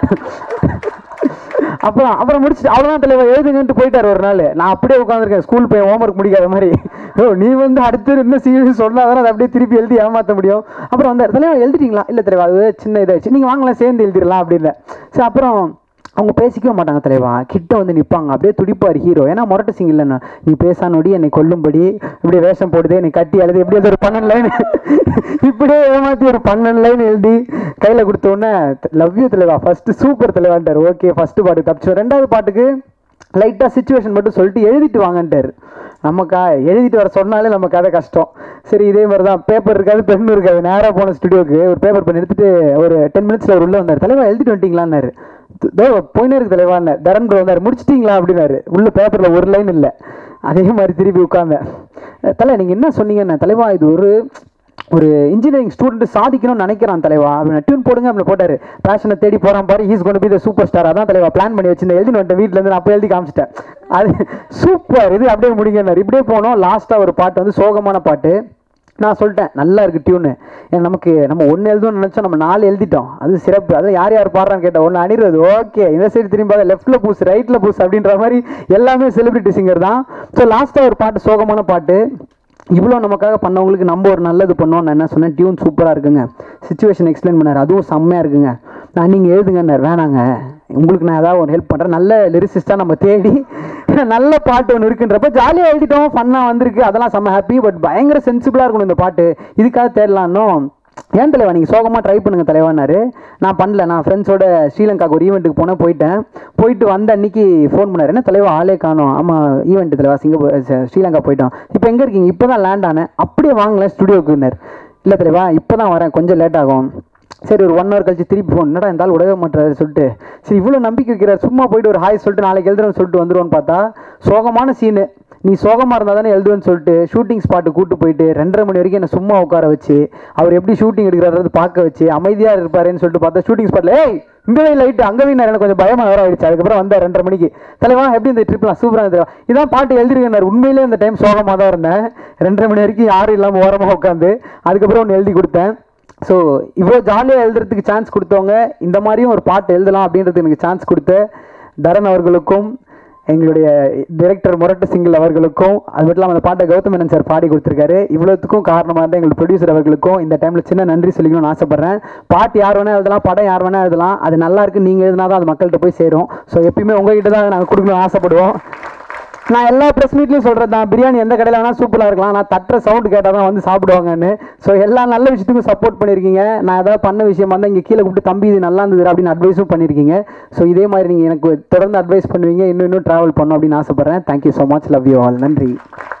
அப்புறம் அப்புறம் முடிச்சுட்டு அவ்வளோதான் தலைவர் எழுதுங்கன்ட்டு போயிட்டார் ஒரு நாள் நான் அப்படியே உட்காந்துருக்கேன் ஸ்கூல் போய் ஹோம்ஒர்க் முடிக்காத மாதிரி ஓ நீ வந்து அடுத்து என்ன சீரியஸ் சொன்னாதான் அதை அப்படியே திருப்பி எழுதி ஏமாற்ற முடியும் அப்புறம் வந்தார் தலைவர் எழுதிட்டீங்களா இல்லை தலைவா அது சின்ன இதாச்சு நீங்கள் வாங்கலாம் சேர்ந்து எழுதிடலாம் அப்படின்னு சரி அப்புறம் அவங்க பேசிக்கவே மாட்டாங்க தலைவா கிட்ட வந்து நிற்பாங்க அப்படியே துடிப்பார் ஹீரோ ஏன்னா முரட்டு சிங் இல்லைண்ணா நீ பேசானோடி என்னை கொல்லும்படி இப்படி வேஷம் போடுது என்னை கட்டி அழுது எப்படி ஒரு பன்னெண்டு லைன் இப்படியே ஏமாத்தி ஒரு பன்னெண்டு லைன் எழுதி கையில் கொடுத்த உடனே லவ் யூ தலைவா ஃபர்ஸ்ட் சூப்பர் தலைவான்ட்டார் ஓகே ஃபர்ஸ்ட் பாட்டு தப்பிச்சோம் ரெண்டாவது பாட்டுக்கு லைட்டாக சுச்சுவேஷன் மட்டும் சொல்லிட்டு எழுதிட்டு வாங்கன்ட்டார் நமக்கா எழுதிட்டு வர சொன்னாலே நமக்கு கதை கஷ்டம் சரி இதே மாதிரி தான் பேப்பர் இருக்காது பென் இருக்காது நேராக போன ஸ்டுடியோக்கு ஒரு பேப்பர் பென் எடுத்துட்டு ஒரு டென் மினிட்ஸில் அவர் உள்ள வந்தார் தலைவா எழுதிட்டு வந்துட்டீங்களான்னாரு தோ போயினே இருக்கு தலைவான்னு தரன் ப்ரோ வந்தார் முடிச்சிட்டிங்களா அப்படின்னாரு உள்ள பேப்பரில் ஒரு லைன் இல்லை அதே மாதிரி திருப்பி உட்காந்தேன் தலை நீங்கள் என்ன சொன்னீங்கன்னு தலைவா இது ஒரு ஒரு இன்ஜினியரிங் ஸ்டூடெண்ட் சாதிக்கணும்னு நினைக்கிறான் தலைவா அப்படின்னு டியூன் போடுங்க அப்படி போட்டாரு பேஷனை தேடி போறான் பாரு ஹீஸ் கொண்டு போய் சூப்பர் ஸ்டார் அதான் தலைவா பிளான் பண்ணி வச்சிருந்தேன் எழுதி வந்துட்டேன் வீட்டில் இருந்து நான் அப்போ எழுதி காமிச்சிட்டேன் அது சூப்பர் இது அப்படியே முடிங்கன்னாரு இப்படியே போனோம் லாஸ்ட்டாக ஒரு பாட்டு வந்து சோகமான பாட்டு நான் சொல்லிட்டேன் நல்லா இருக்கு டியூனு ஏன்னா நமக்கு நம்ம ஒன்று எழுதணும்னு நினச்சோம் நம்ம நாலு எழுதிட்டோம் அது சிறப்பு அது யார் யார் பாடுறான்னு கேட்டேன் ஒன்று அணிறது ஓகே இந்த சைடு திரும்பி பார்த்தா லெஃப்ட்டில் பூஸ் ரைட்டில் பூஸ் அப்படின்ற மாதிரி எல்லாமே செலிபிரிட்டி சிங்கர் தான் ஸோ லாஸ்ட்டாக ஒரு பாட்டு சோகமான பாட்டு இவ்வளோ நமக்காக பண்ணவங்களுக்கு நம்ம ஒரு நல்லது பண்ணோம் நான் என்ன சொன்னேன் டியூன் சூப்பராக இருக்குங்க சுச்சுவேஷன் எக்ஸ்பிளைன் பண்ணார் அதுவும் செம்மையாக இருக்குங்க நான் நீங்கள் எழுதுங்கன்னார் வேணாங்க உங்களுக்கு நான் ஏதாவது ஒரு ஹெல்ப் பண்ணுறேன் நல்ல லிரிசிஸ்ட்டாக நம்ம தேடி நல்ல பாட்டு ஒன்று இருக்குன்றப்ப ஜாலியாக எழுதிட்டோம் ஃபன்னாக வந்திருக்கு அதெல்லாம் செம்ம ஹாப்பி பட் பயங்கர சென்சிபிளாக இருக்கணும் இந்த பாட்டு இதுக்காக தேடலான்னும் ஏன் தலைவா நீங்கள் சோகமாக ட்ரை பண்ணுங்க தலைவான்னாரு நான் பண்ணல நான் ஃப்ரெண்ட்ஸோட ஸ்ரீலங்காக்கு ஒரு ஈவெண்ட்டுக்கு போனேன் போயிட்டேன் போயிட்டு வந்த அன்னைக்கு ஃபோன் பண்ணார் என்ன தலைவா ஆளே காணோம் ஆமாம் ஈவெண்ட் தலைவா சிங்கப்பூர் ச- ஸ்ரீலங்கா போயிட்டோம் இப்போ எங்கே இருக்கீங்க இப்போ தான் லேண்ட் ஆனேன் அப்படியே வாங்கலேன் ஸ்டுடியோக்குன்னார் இல்லை தலைவா இப்போ தான் வரேன் கொஞ்சம் லேட் ஆகும் சரி ஒரு ஒன் ஹவர் கழிச்சு திருப்பி ஃபோன் என்னடா இருந்தாலும் விடவே மாட்டாரு சொல்லிட்டு சரி இவ்வளோ நம்பிக்கை வைக்கிறார் சும்மா போயிட்டு ஒரு ஹாய் சொல்லிட்டு நாளைக்கு எழுதுறேன்னு சொல்லிட்டு வந்துருவோன்னு பார்த்தா சோகமான சீனு நீ சோகமாக இருந்தால் தானே எழுதுவேன்னு சொல்லிட்டு ஷூட்டிங் ஸ்பாட்டு கூட்டு போயிட்டு ரெண்டரை மணி வரைக்கும் என்னை சும்மா உட்கார வச்சு அவர் எப்படி ஷூட்டிங் எடுக்கிறாரு பார்க்க வச்சு அமைதியாக இருப்பாருன்னு சொல்லிட்டு பார்த்தா ஷூட்டிங் ஸ்பாட்டில் ஏய் இங்கே வை லைட்டு அங்கே வை எனக்கு கொஞ்சம் பயமாக வேற ஆயிடுச்சு அதுக்கப்புறம் வந்தேன் ரெண்டரை மணிக்கு தலைவா எப்படி இந்த ட்ரிப்லாம் சூப்பராக இருந்தது இதான் பாட்டு எழுதிருக்கேன் உண்மையிலே இந்த டைம் சோகமாக தான் இருந்தேன் ரெண்டரை மணி வரைக்கும் யாரும் இல்லாமல் ஓரமாக உட்காந்து அதுக்கப்புறம் ஒன்று எழுதி கொடுத்தேன் ஸோ இவ்வளோ ஜாலியாக எழுதுறதுக்கு சான்ஸ் கொடுத்தவங்க இந்த மாதிரியும் ஒரு பாட்டு எழுதலாம் அப்படின்றதுக்கு எனக்கு சான்ஸ் கொடுத்த தரன் அவர்களுக்கும் எங்களுடைய டைரக்டர் முரட்டு சிங்கிள் அவர்களுக்கும் அது மட்டும் இல்லாமல் அந்த பாட்டை கௌதம் மேனன் சார் பாடி கொடுத்துருக்காரு இவ்வளோத்துக்கும் காரணமாக இருந்த எங்கள் ப்ரொடியூசர் அவர்களுக்கும் இந்த டைமில் சின்ன நன்றி சொல்லிக்கணும்னு ஆசைப்பட்றேன் பாட்டு யார் வேணால் எழுதலாம் படம் யார் வேணால் எழுதலாம் அது நல்லா இருக்கு நீங்கள் எழுதினா தான் அது மக்கள்கிட்ட போய் சேரும் ஸோ எப்பயுமே உங்ககிட்ட தான் நாங்கள் கொடுக்கணும்னு ஆசைப்படுவோம் நான் எல்லா ப்ரெஸ் மீட்லையும் சொல்கிறது தான் பிரியாணி எந்த கடையில் வேணால் சூப்பராக இருக்கலாம் நான் தட்டுற சவுண்டு கேட்டால் தான் வந்து சாப்பிடுவாங்கன்னு ஸோ எல்லா நல்ல விஷயத்துக்கும் சப்போர்ட் பண்ணியிருக்கீங்க நான் ஏதாவது பண்ண விஷயமா இருந்தால் இங்கே கீழே கூப்பிட்டு தம்பி இது நல்லா இருந்தது அப்படின்னு அட்வைஸும் பண்ணியிருக்கீங்க ஸோ இதே மாதிரி நீங்கள் எனக்கு தொடர்ந்து அட்வைஸ் பண்ணுவீங்க இன்னும் இன்னும் ட்ராவல் பண்ணணும் அப்படின்னு ஆசைப்பட்றேன் thank you so much love you all நன்றி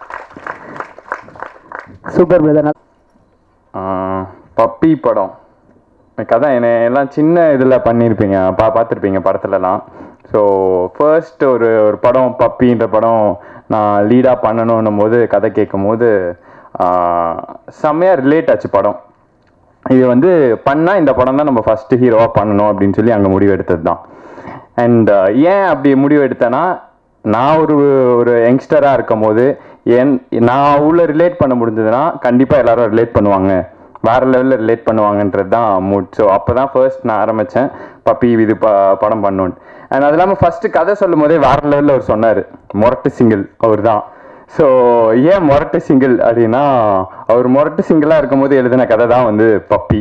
சூப்பர் பிரதர் பப்பி படம் கதை என்ன எல்லாம் சின்ன இதில் பண்ணியிருப்பீங்க பா பார்த்துருப்பீங்க படத்துலலாம் ஸோ ஃபர்ஸ்ட் ஒரு ஒரு படம் பப்பின்ற படம் நான் லீடாக பண்ணணுன்னும் போது கதை கேட்கும் போது செம்மையாக ரிலேட் ஆச்சு படம் இது வந்து பண்ணால் இந்த படம் தான் நம்ம ஃபஸ்ட்டு ஹீரோவாக பண்ணணும் அப்படின்னு சொல்லி அங்கே முடிவு எடுத்தது தான் அண்ட் ஏன் அப்படி முடிவு எடுத்தேன்னா நான் ஒரு ஒரு யங்ஸ்டராக இருக்கும் போது என் நான் உள்ள ரிலேட் பண்ண முடிஞ்சதுன்னா கண்டிப்பாக எல்லாரும் ரிலேட் பண்ணுவாங்க வேற லெவலில் ரிலேட் பண்ணுவாங்கன்றது தான் மூட் ஸோ அப்போ தான் ஃபர்ஸ்ட் நான் ஆரம்பித்தேன் பப்பி இது ப படம் பண்ணணும் அண்ட் அது இல்லாமல் ஃபஸ்ட்டு கதை சொல்லும் போதே வேற லெவலில் அவர் சொன்னார் மொரட்டு சிங்கிள் அவர் தான் ஸோ ஏன் மொரட்டு சிங்கிள் அப்படின்னா அவர் மொரட்டு சிங்கிளாக இருக்கும்போது எழுதின கதை தான் வந்து பப்பி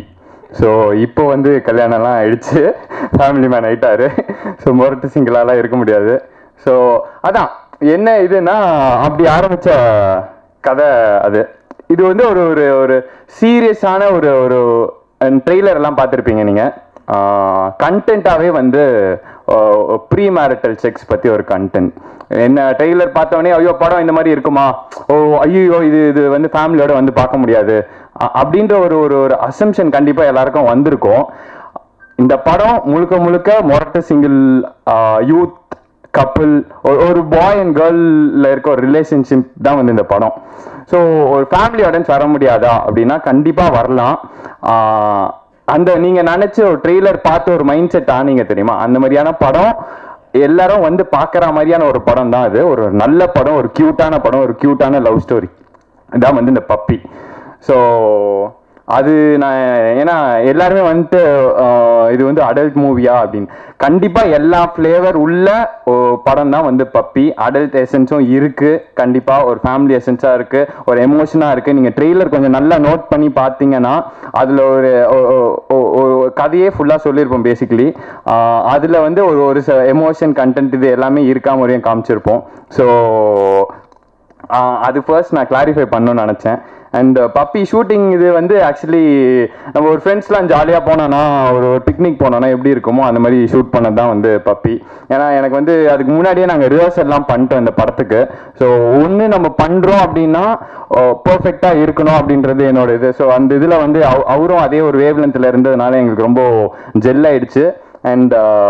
ஸோ இப்போ வந்து கல்யாணம்லாம் ஆயிடுச்சு ஃபேமிலி மேன் ஆயிட்டாரு ஸோ முரட்டு சிங்கிளாலாம் இருக்க முடியாது ஸோ அதான் என்ன இதுன்னா அப்படி ஆரம்பிச்ச கதை அது இது வந்து ஒரு ஒரு ஒரு சீரியஸான ஒரு ஒரு ட்ரெய்லர் எல்லாம் பார்த்துருப்பீங்க நீங்கள் கண்டென்ட்டாகவே வந்து ப்ரீ மேரிட்டல் செக்ஸ் பற்றி ஒரு கண்டென்ட் என்ன ட்ரெய்லர் பார்த்தவொடனே ஐயோ படம் இந்த மாதிரி இருக்குமா ஓ ஐயோ இது இது வந்து ஃபேமிலியோட வந்து பார்க்க முடியாது அ- அப்படின்ற ஒரு ஒரு ஒரு அசம்ஷன் கண்டிப்பாக எல்லாருக்கும் வந்திருக்கும் இந்த படம் முழுக்க முழுக்க மொரட்ட சிங்கிள் யூத் கப்புள் ஒரு பாய் அண்ட் கேர்ள்ல இருக்க ஒரு ரிலேஷன்ஷிப் தான் வந்து இந்த படம் ஸோ ஒரு ஃபேமிலி ஆடியன்ஸ் வர முடியாதா அப்படின்னா கண்டிப்பாக வரலாம் ஆஹ் அந்த நீங்க நினைச்ச ஒரு ட்ரெய்லர் பார்த்து ஒரு மைண்ட் செட் ஆனீங்க தெரியுமா அந்த மாதிரியான படம் எல்லாரும் வந்து பார்க்குற மாதிரியான ஒரு படம் தான் அது ஒரு நல்ல படம் ஒரு கியூட்டான படம் ஒரு கியூட்டான லவ் ஸ்டோரி இதான் வந்து இந்த பப்பி ஸோ அது நான் ஏன்னா எல்லாருமே வந்துட்டு ஆஹ், இது வந்து அடல்ட் மூவியா அப்படின்னு கண்டிப்பா எல்லா ஃப்ளேவர் உள்ள படம் தான் வந்து பப்பி அடல்ட் எசன்ஸும் இருக்கு கண்டிப்பா ஒரு ஃபேமிலி எசன்ஸா இருக்கு ஒரு எமோஷனா இருக்கு நீங்க ட்ரெய்லர் கொஞ்சம் நல்லா நோட் பண்ணி பார்த்தீங்கன்னா அதுல ஒரு ஒ- ஒ- ஒ- ஒரு கதையே ஃபுல்லா சொல்லியிருப்போம் பேசிக்கலி அதுல வந்து ஒரு ஒரு எமோஷன் கண்டென்ட் இது எல்லாமே இருக்கா முறையும் காமிச்சிருப்போம் ஸோ ஆஹ் அது ஃபர்ஸ்ட் நான் கிளாரிஃபை பண்ணணும்னு நினச்சேன் அண்ட் பப்பி ஷூட்டிங் இது வந்து ஆக்சுவலி நம்ம ஒரு ஃப்ரெண்ட்ஸ்லாம் ஜாலியாக போனோன்னா ஒரு பிக்னிக் போனோன்னா எப்படி இருக்குமோ அந்த மாதிரி ஷூட் பண்ணது தான் வந்து பப்பி ஏன்னா எனக்கு வந்து அதுக்கு முன்னாடியே நாங்கள் ரிஹர்சல்லாம் பண்ணிட்டோம் இந்த படத்துக்கு ஸோ ஒன்று நம்ம பண்ணுறோம் அப்படின்னா பர்ஃபெக்டாக இருக்கணும் அப்படின்றது என்னோட இது ஸோ அந்த இதில் வந்து அவ- அவரும் அதே ஒரு வேவ் லென்த்தில் இருந்ததுனால எங்களுக்கு ரொம்ப ஜெல் ஆயிடுச்சு அண்ட்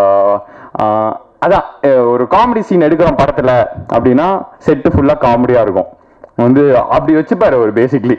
அதான் அஹ் ஒரு காமெடி சீன் எடுக்கிறோம் படத்துல அப்படின்னா செட்டு ஃபுல்லா காமெடியா இருக்கும் வந்து அப்படி வச்சுப்பாரு அவர் பேசிக்லி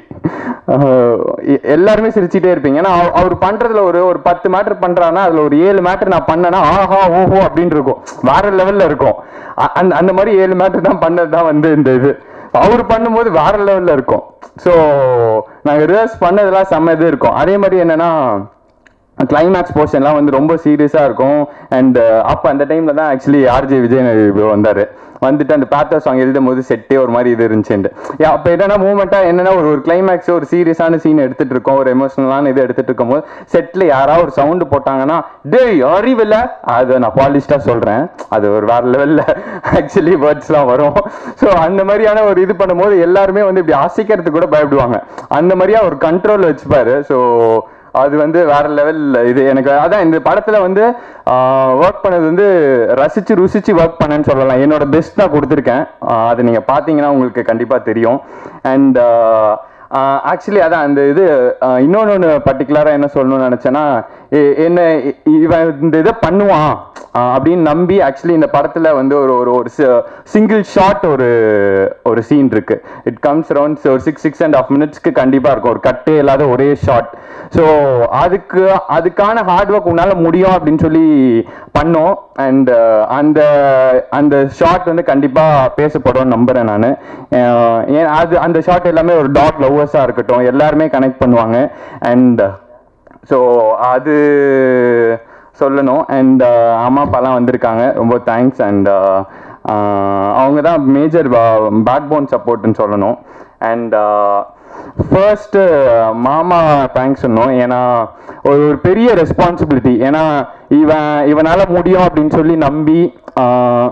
எல்லாருமே சிரிச்சிட்டே இருப்பீங்க ஏன்னா அவ- அவர் பண்றதுல ஒரு ஒரு பத்து மேட்டர் பண்றாருன்னா அதுல ஒரு ஏழு மேட்டர் நான் பண்ணேன்னா ஆஹா ஓஹோ அப்படின்னு இருக்கும் வேற லெவல்ல இருக்கும் அ- அந்த அந்த மாதிரி ஏழு மேட்டர் தான் பண்ணது தான் வந்து இந்த இது அவர் பண்ணும்போது வேற லெவல்ல இருக்கும் ஸோ நாங்க ரிவர்ஸ் பண்ணதெல்லாம் செம்ம இது இருக்கும் அதே மாதிரி என்னன்னா கிளைமேக்ஸ் போர்ஷன்லாம் வந்து ரொம்ப சீரியஸாக இருக்கும் அண்ட் அப்போ அந்த டைமில் தான் ஆக்சுவலி ஆர்ஜே விஜய் வந்தார் வந்துட்டு அந்த பேத்தர் சாங் எழுதும் போது செட்டே ஒரு மாதிரி இது இருந்துச்சுண்டு அப்போ என்னன்னா மூமெண்ட்டாக என்னன்னா ஒரு ஒரு கிளைமேக்ஸ் ஒரு சீரியஸான சீன் எடுத்துட்டு இருக்கோம் ஒரு எமோஷனலான இது எடுத்துட்டு இருக்கும்போது செட்டில் யாராவது ஒரு சவுண்டு போட்டாங்கன்னா டேய் அறிவில்ல அது நான் பாலிஸ்டாக சொல்கிறேன் அது ஒரு வேற லெவலில் ஆக்சுவலி வேர்ட்ஸ்லாம் வரும் ஸோ அந்த மாதிரியான ஒரு இது பண்ணும்போது எல்லாருமே வந்து இப்படி அசைக்கிறதுக்கு கூட பயப்படுவாங்க அந்த மாதிரியா ஒரு கண்ட்ரோல் வச்சுப்பாரு ஸோ அது வந்து வேற லெவல் இது எனக்கு அதான் இந்த படத்துல வந்து ஒர்க் பண்ணது வந்து ரசிச்சு ருசிச்சு ஒர்க் பண்ணேன்னு சொல்லலாம் என்னோட பெஸ்ட் நான் கொடுத்துருக்கேன் ஆஹ் அது நீங்க பாத்தீங்கன்னா உங்களுக்கு கண்டிப்பா தெரியும் அண்ட் ஆக்சுவலி அதான் அந்த இது ஆஹ் இன்னொன்னு ஒன்று பர்டிகுலராக என்ன சொல்லணும்னு நினச்சேன்னா என்ன இ- இவன் இந்த இதை பண்ணுவான் ஆஹ் அப்படின்னு நம்பி ஆக்சுவலி இந்த படத்தில் வந்து ஒரு ஒரு ஒரு சிங்கிள் ஷாட் ஒரு ஒரு சீன் இருக்கு இட் கம்ஸ் அரௌண்ட் ஒரு சிக்ஸ் சிக்ஸ் அண்ட் ஆஃப் மினிட்ஸ்க்கு கண்டிப்பாக இருக்கும் ஒரு கட்டே இல்லாத ஒரே ஷாட் ஸோ அதுக்கு அதுக்கான ஹார்ட் ஒர்க் உன்னால முடியும் அப்படின்னு சொல்லி பண்ணோம் அண்ட் அந்த அந்த ஷாட் வந்து கண்டிப்பாக பேசப்படும் நம்புறேன் நான் ஏன் அது அந்த ஷாட் எல்லாமே ஒரு டாக் லவ்வர்ஸாக இருக்கட்டும் எல்லாருமே கனெக்ட் பண்ணுவாங்க அண்ட் ஸோ அது சொல்லணும் அண்ட் அம்மா அப்பாலாம் வந்திருக்காங்க ரொம்ப தேங்க்ஸ் அண்ட் அவங்க தான் மேஜர் பேக் போன் சப்போர்ட்னு சொல்லணும் அண்ட் ஃபர்ஸ்ட் மாமா தேங்க்ஸ் சொன்னோம் ஏன்னா ஒரு ஒரு பெரிய ரெஸ்பான்சிபிலிட்டி ஏன்னா இவன் இவனால முடியும் அப்படின்னு சொல்லி நம்பி ஆஹ்,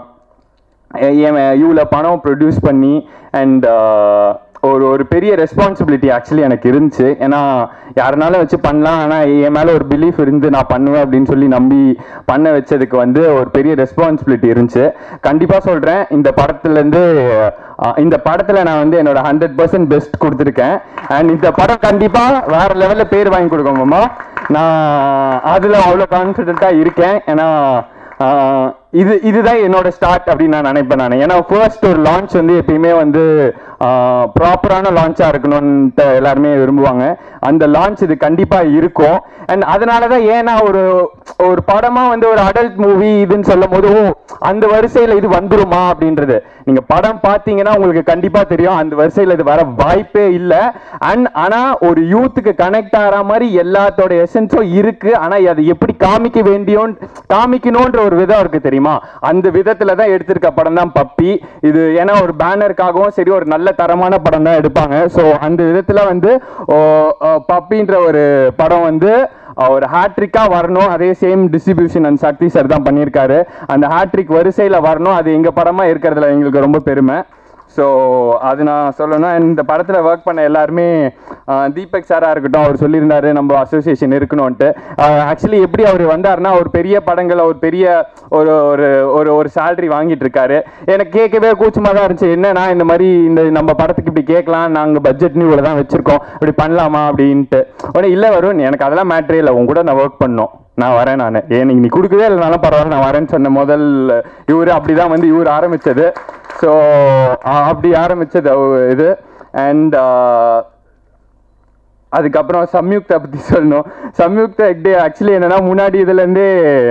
இவ்வளோ பணம் ப்ரொடியூஸ் பண்ணி அண்ட் ஒரு ஒரு பெரிய ரெஸ்பான்சிபிலிட்டி ஆக்சுவலி எனக்கு இருந்துச்சு ஏன்னா யாருனாலும் வச்சு பண்ணலாம் ஆனால் என் மேலே ஒரு பிலீஃப் இருந்து நான் பண்ணுவேன் அப்படின்னு சொல்லி நம்பி பண்ண வச்சதுக்கு வந்து ஒரு பெரிய ரெஸ்பான்சிபிலிட்டி இருந்துச்சு கண்டிப்பாக சொல்கிறேன் இந்த படத்துலேருந்து இந்த படத்தில் நான் வந்து என்னோட ஹண்ட்ரட் பர்சன்ட் பெஸ்ட் கொடுத்துருக்கேன் அண்ட் இந்த படம் கண்டிப்பாக வேற லெவலில் பேர் வாங்கி கொடுக்கும் மாமா நான் அதில் அவ்வளோ கான்ஃபிடென்ட்டாக இருக்கேன் ஏன்னா ஆஹ் இது இதுதான் என்னோட ஸ்டார்ட் அப்படின்னு நான் நினைப்பேன் நான் ஏன்னா ஃபர்ஸ்ட் ஒரு லான்ச் வந்து எப்பயுமே வந்து ப்ராப்பரான லான்ச்சாக இருக்கணும்ன்ட்டு எல்லாருமே விரும்புவாங்க அந்த லான்ச் இது கண்டிப்பாக இருக்கும் அண்ட் அதனால தான் ஏன்னா ஒரு ஒரு படமாக வந்து ஒரு அடல்ட் மூவி இதுன்னு சொல்லும் போது ஓ அந்த வரிசையில் இது வந்துருமா அப்படின்றது நீங்கள் படம் பார்த்தீங்கன்னா உங்களுக்கு கண்டிப்பாக தெரியும் அந்த வரிசையில் இது வர வாய்ப்பே இல்லை அண்ட் ஆனால் ஒரு யூத்துக்கு கனெக்ட் ஆகிற மாதிரி எல்லாத்தோட எசன்ஸும் இருக்கு ஆனால் அதை எப்படி காமிக்க வேண்டியோன் காமிக்கணுன்ற ஒரு விதம் இருக்கு தெரியுமா அந்த விதத்துல தான் எடுத்திருக்க படம் தான் பப்பி இது ஏன்னா ஒரு பேனருக்காகவும் சரி ஒரு நல்ல நல்ல தரமான படம் தான் எடுப்பாங்க ஸோ அந்த விதத்தில் வந்து ஓ, ஓ, பப்பின்ற ஒரு படம் வந்து அஹ், ஒரு ஹேட்ரிக்காக வரணும் அதே same distribution and Sakthi sir தான் பண்ணியிருக்காரு அந்த ஹேட்ரிக் வரிசையில் வரணும் அது எங்கள் படமாக இருக்கிறதுல எங்களுக்கு ரொம்ப பெருமை ஸோ அது நான் சொல்லணும் And இந்த படத்தில் ஒர்க் பண்ண எல்லாருமே அஹ், தீபக் சாராக இருக்கட்டும் அவர் சொல்லியிருந்தாரு நம்ம அசோசியேஷன் இருக்கணும்ன்ட்டு ஆக்சுவலி எப்படி அவர் வந்தாருன்னா ஒரு பெரிய படங்கள் ஒரு பெரிய ஒரு ஒரு ஒரு ஒரு சேலரி வாங்கிட்டு இருக்காரு எனக்கு கேட்கவே கூச்சமாக தான் இருந்துச்சு என்னன்னா இந்த மாதிரி இந்த நம்ம படத்துக்கு இப்படி கேட்கலாம் நாங்கள் பட்ஜெட்னு இவ்வளோ தான் வச்சுருக்கோம் இப்படி பண்ணலாமா அப்படின்ட்டு உடனே இல்லை வரும் எனக்கு அதெல்லாம் மேட்ரே இல்லை உங்க கூட நான் ஒர்க் பண்ணோம் நான் வரேன் நான் ஏன் நீ கொடுக்கவே இல்லைனாலும் பரவாயில்ல நான் வரேன்னு சொன்ன முதல் இவர் அப்படிதான் வந்து இவர் ஆரம்பிச்சது ஸோ அப்படி ஆரம்பிச்சது அவ- இது அண்ட் அதுக்கப்புறம் சம்யுக்தா பற்றி சொல்லணும் சம்யுக்தா எக்டே ஆக்சுவலி என்னன்னா முன்னாடி இதுலேருந்தே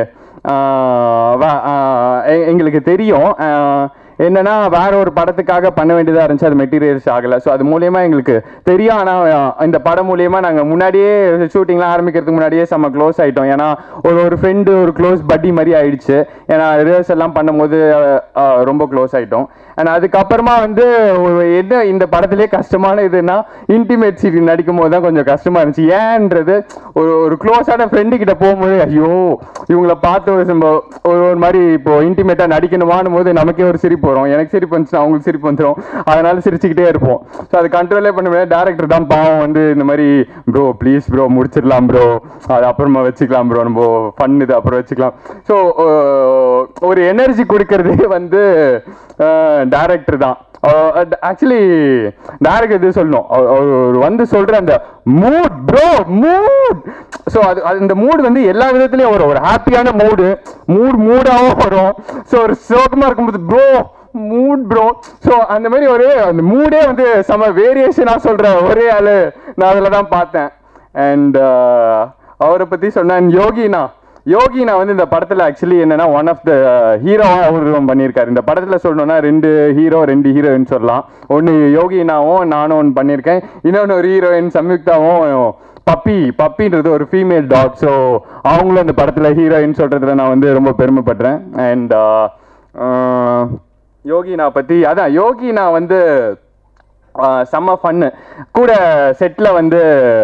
எங்களுக்கு தெரியும் ஆஹ் என்னன்னா வேற ஒரு படத்துக்காக பண்ண வேண்டியதாக இருந்துச்சு அது மெட்டீரியல்ஸ் ஆகலை ஸோ அது மூலியமா எங்களுக்கு தெரியும் ஆனால் இந்த படம் மூலியமா நாங்கள் முன்னாடியே ஷூட்டிங்லாம் ஆரம்பிக்கிறதுக்கு முன்னாடியே செம்ம க்ளோஸ் ஆயிட்டோம் ஏன்னா ஒரு ஒரு ஃப்ரெண்டு ஒரு க்ளோஸ் பட்டி மாதிரி ஆயிடுச்சு ஏன்னா ரிஹர்ஸ் எல்லாம் பண்ணும்போது ஆஹ், ஆஹ், ரொம்ப க்ளோஸ் ஆயிட்டோம் அண்ட் அதுக்கப்புறமா வந்து ஒரு என்ன இந்த படத்திலே கஷ்டமான இதுன்னா இன்டிமேட் சீன் நடிக்கும் போது தான் கொஞ்சம் கஷ்டமா இருந்துச்சு ஏன்றது ஒரு ஒரு க்ளோஸான ஃப்ரெண்டு கிட்ட போகும்போது ஐயோ இவங்கள பார்த்து ஒரு நம்ம ஒரு ஒரு மாதிரி இப்போ இன்டிமேட்டா நடிக்கணுமானும் போது நமக்கே ஒரு சிரிப்பு வரும் எனக்கு சிரிப்பு வந்துச்சுன்னா அவங்களுக்கு சிரிப்பு வந்துடும் அதனால சிரிச்சுக்கிட்டே இருப்போம் ஸோ அது கண்ட்ரோலே பண்ண முடியாது டேரக்டர் தான் பாவம் வந்து இந்த மாதிரி ப்ரோ ப்ளீஸ் ப்ரோ முடிச்சிடலாம் ப்ரோ அது அப்புறமா வச்சுக்கலாம் ப்ரோ நம்ம ஃபன் இது அப்புறம் வச்சுக்கலாம் ஸோ ஒரு எனர்ஜி கொடுக்கறதே வந்து டேரக்டர் தான் ஆக்சுவலி டேரக்டர் இது சொல்லணும் அவர் அவர் வந்து சொல்ற அந்த மூட் ப்ரோ மூட் ஸோ அது அது இந்த மூட் வந்து எல்லா விதத்துலயும் வரும் ஒரு ஹாப்பியான மூடு மூட் மூடாகவும் வரும் ஸோ ஒரு சோகமா இருக்கும்போது ப்ரோ மூட் ப்ரோ ஸோ அந்த மாதிரி ஒரு அந்த மூடே வந்து செம வேரியேஷனாக சொல்ற ஒரே ஆளு நான் அதில் தான் பார்த்தேன் அண்ட் அவரை பற்றி சொன்னேன் யோகினா யோகினா வந்து இந்த படத்தில் ஆக்சுவலி என்னன்னா ஒன் ஆஃப் த ஹீரோவாக அவரும் பண்ணியிருக்காரு இந்த படத்தில் சொல்லணும்னா ரெண்டு ஹீரோ ரெண்டு ஹீரோயின் சொல்லலாம் ஒன்று யோகினாவும் நானும் ஒன்று பண்ணியிருக்கேன் இன்னொன்று ஒரு ஹீரோயின் சம்யுக்தாவும் பப்பி பப்பின்றது ஒரு ஃபீமேல் டாக் ஸோ அவங்களும் இந்த படத்தில் ஹீரோயின் சொல்கிறதுல நான் வந்து ரொம்ப பெருமைப்படுறேன் அண்ட் யோகினா பற்றி அதான் யோகினா வந்து ஆஹ் செம்ம ஃபன்னு கூட செட்டில் வந்து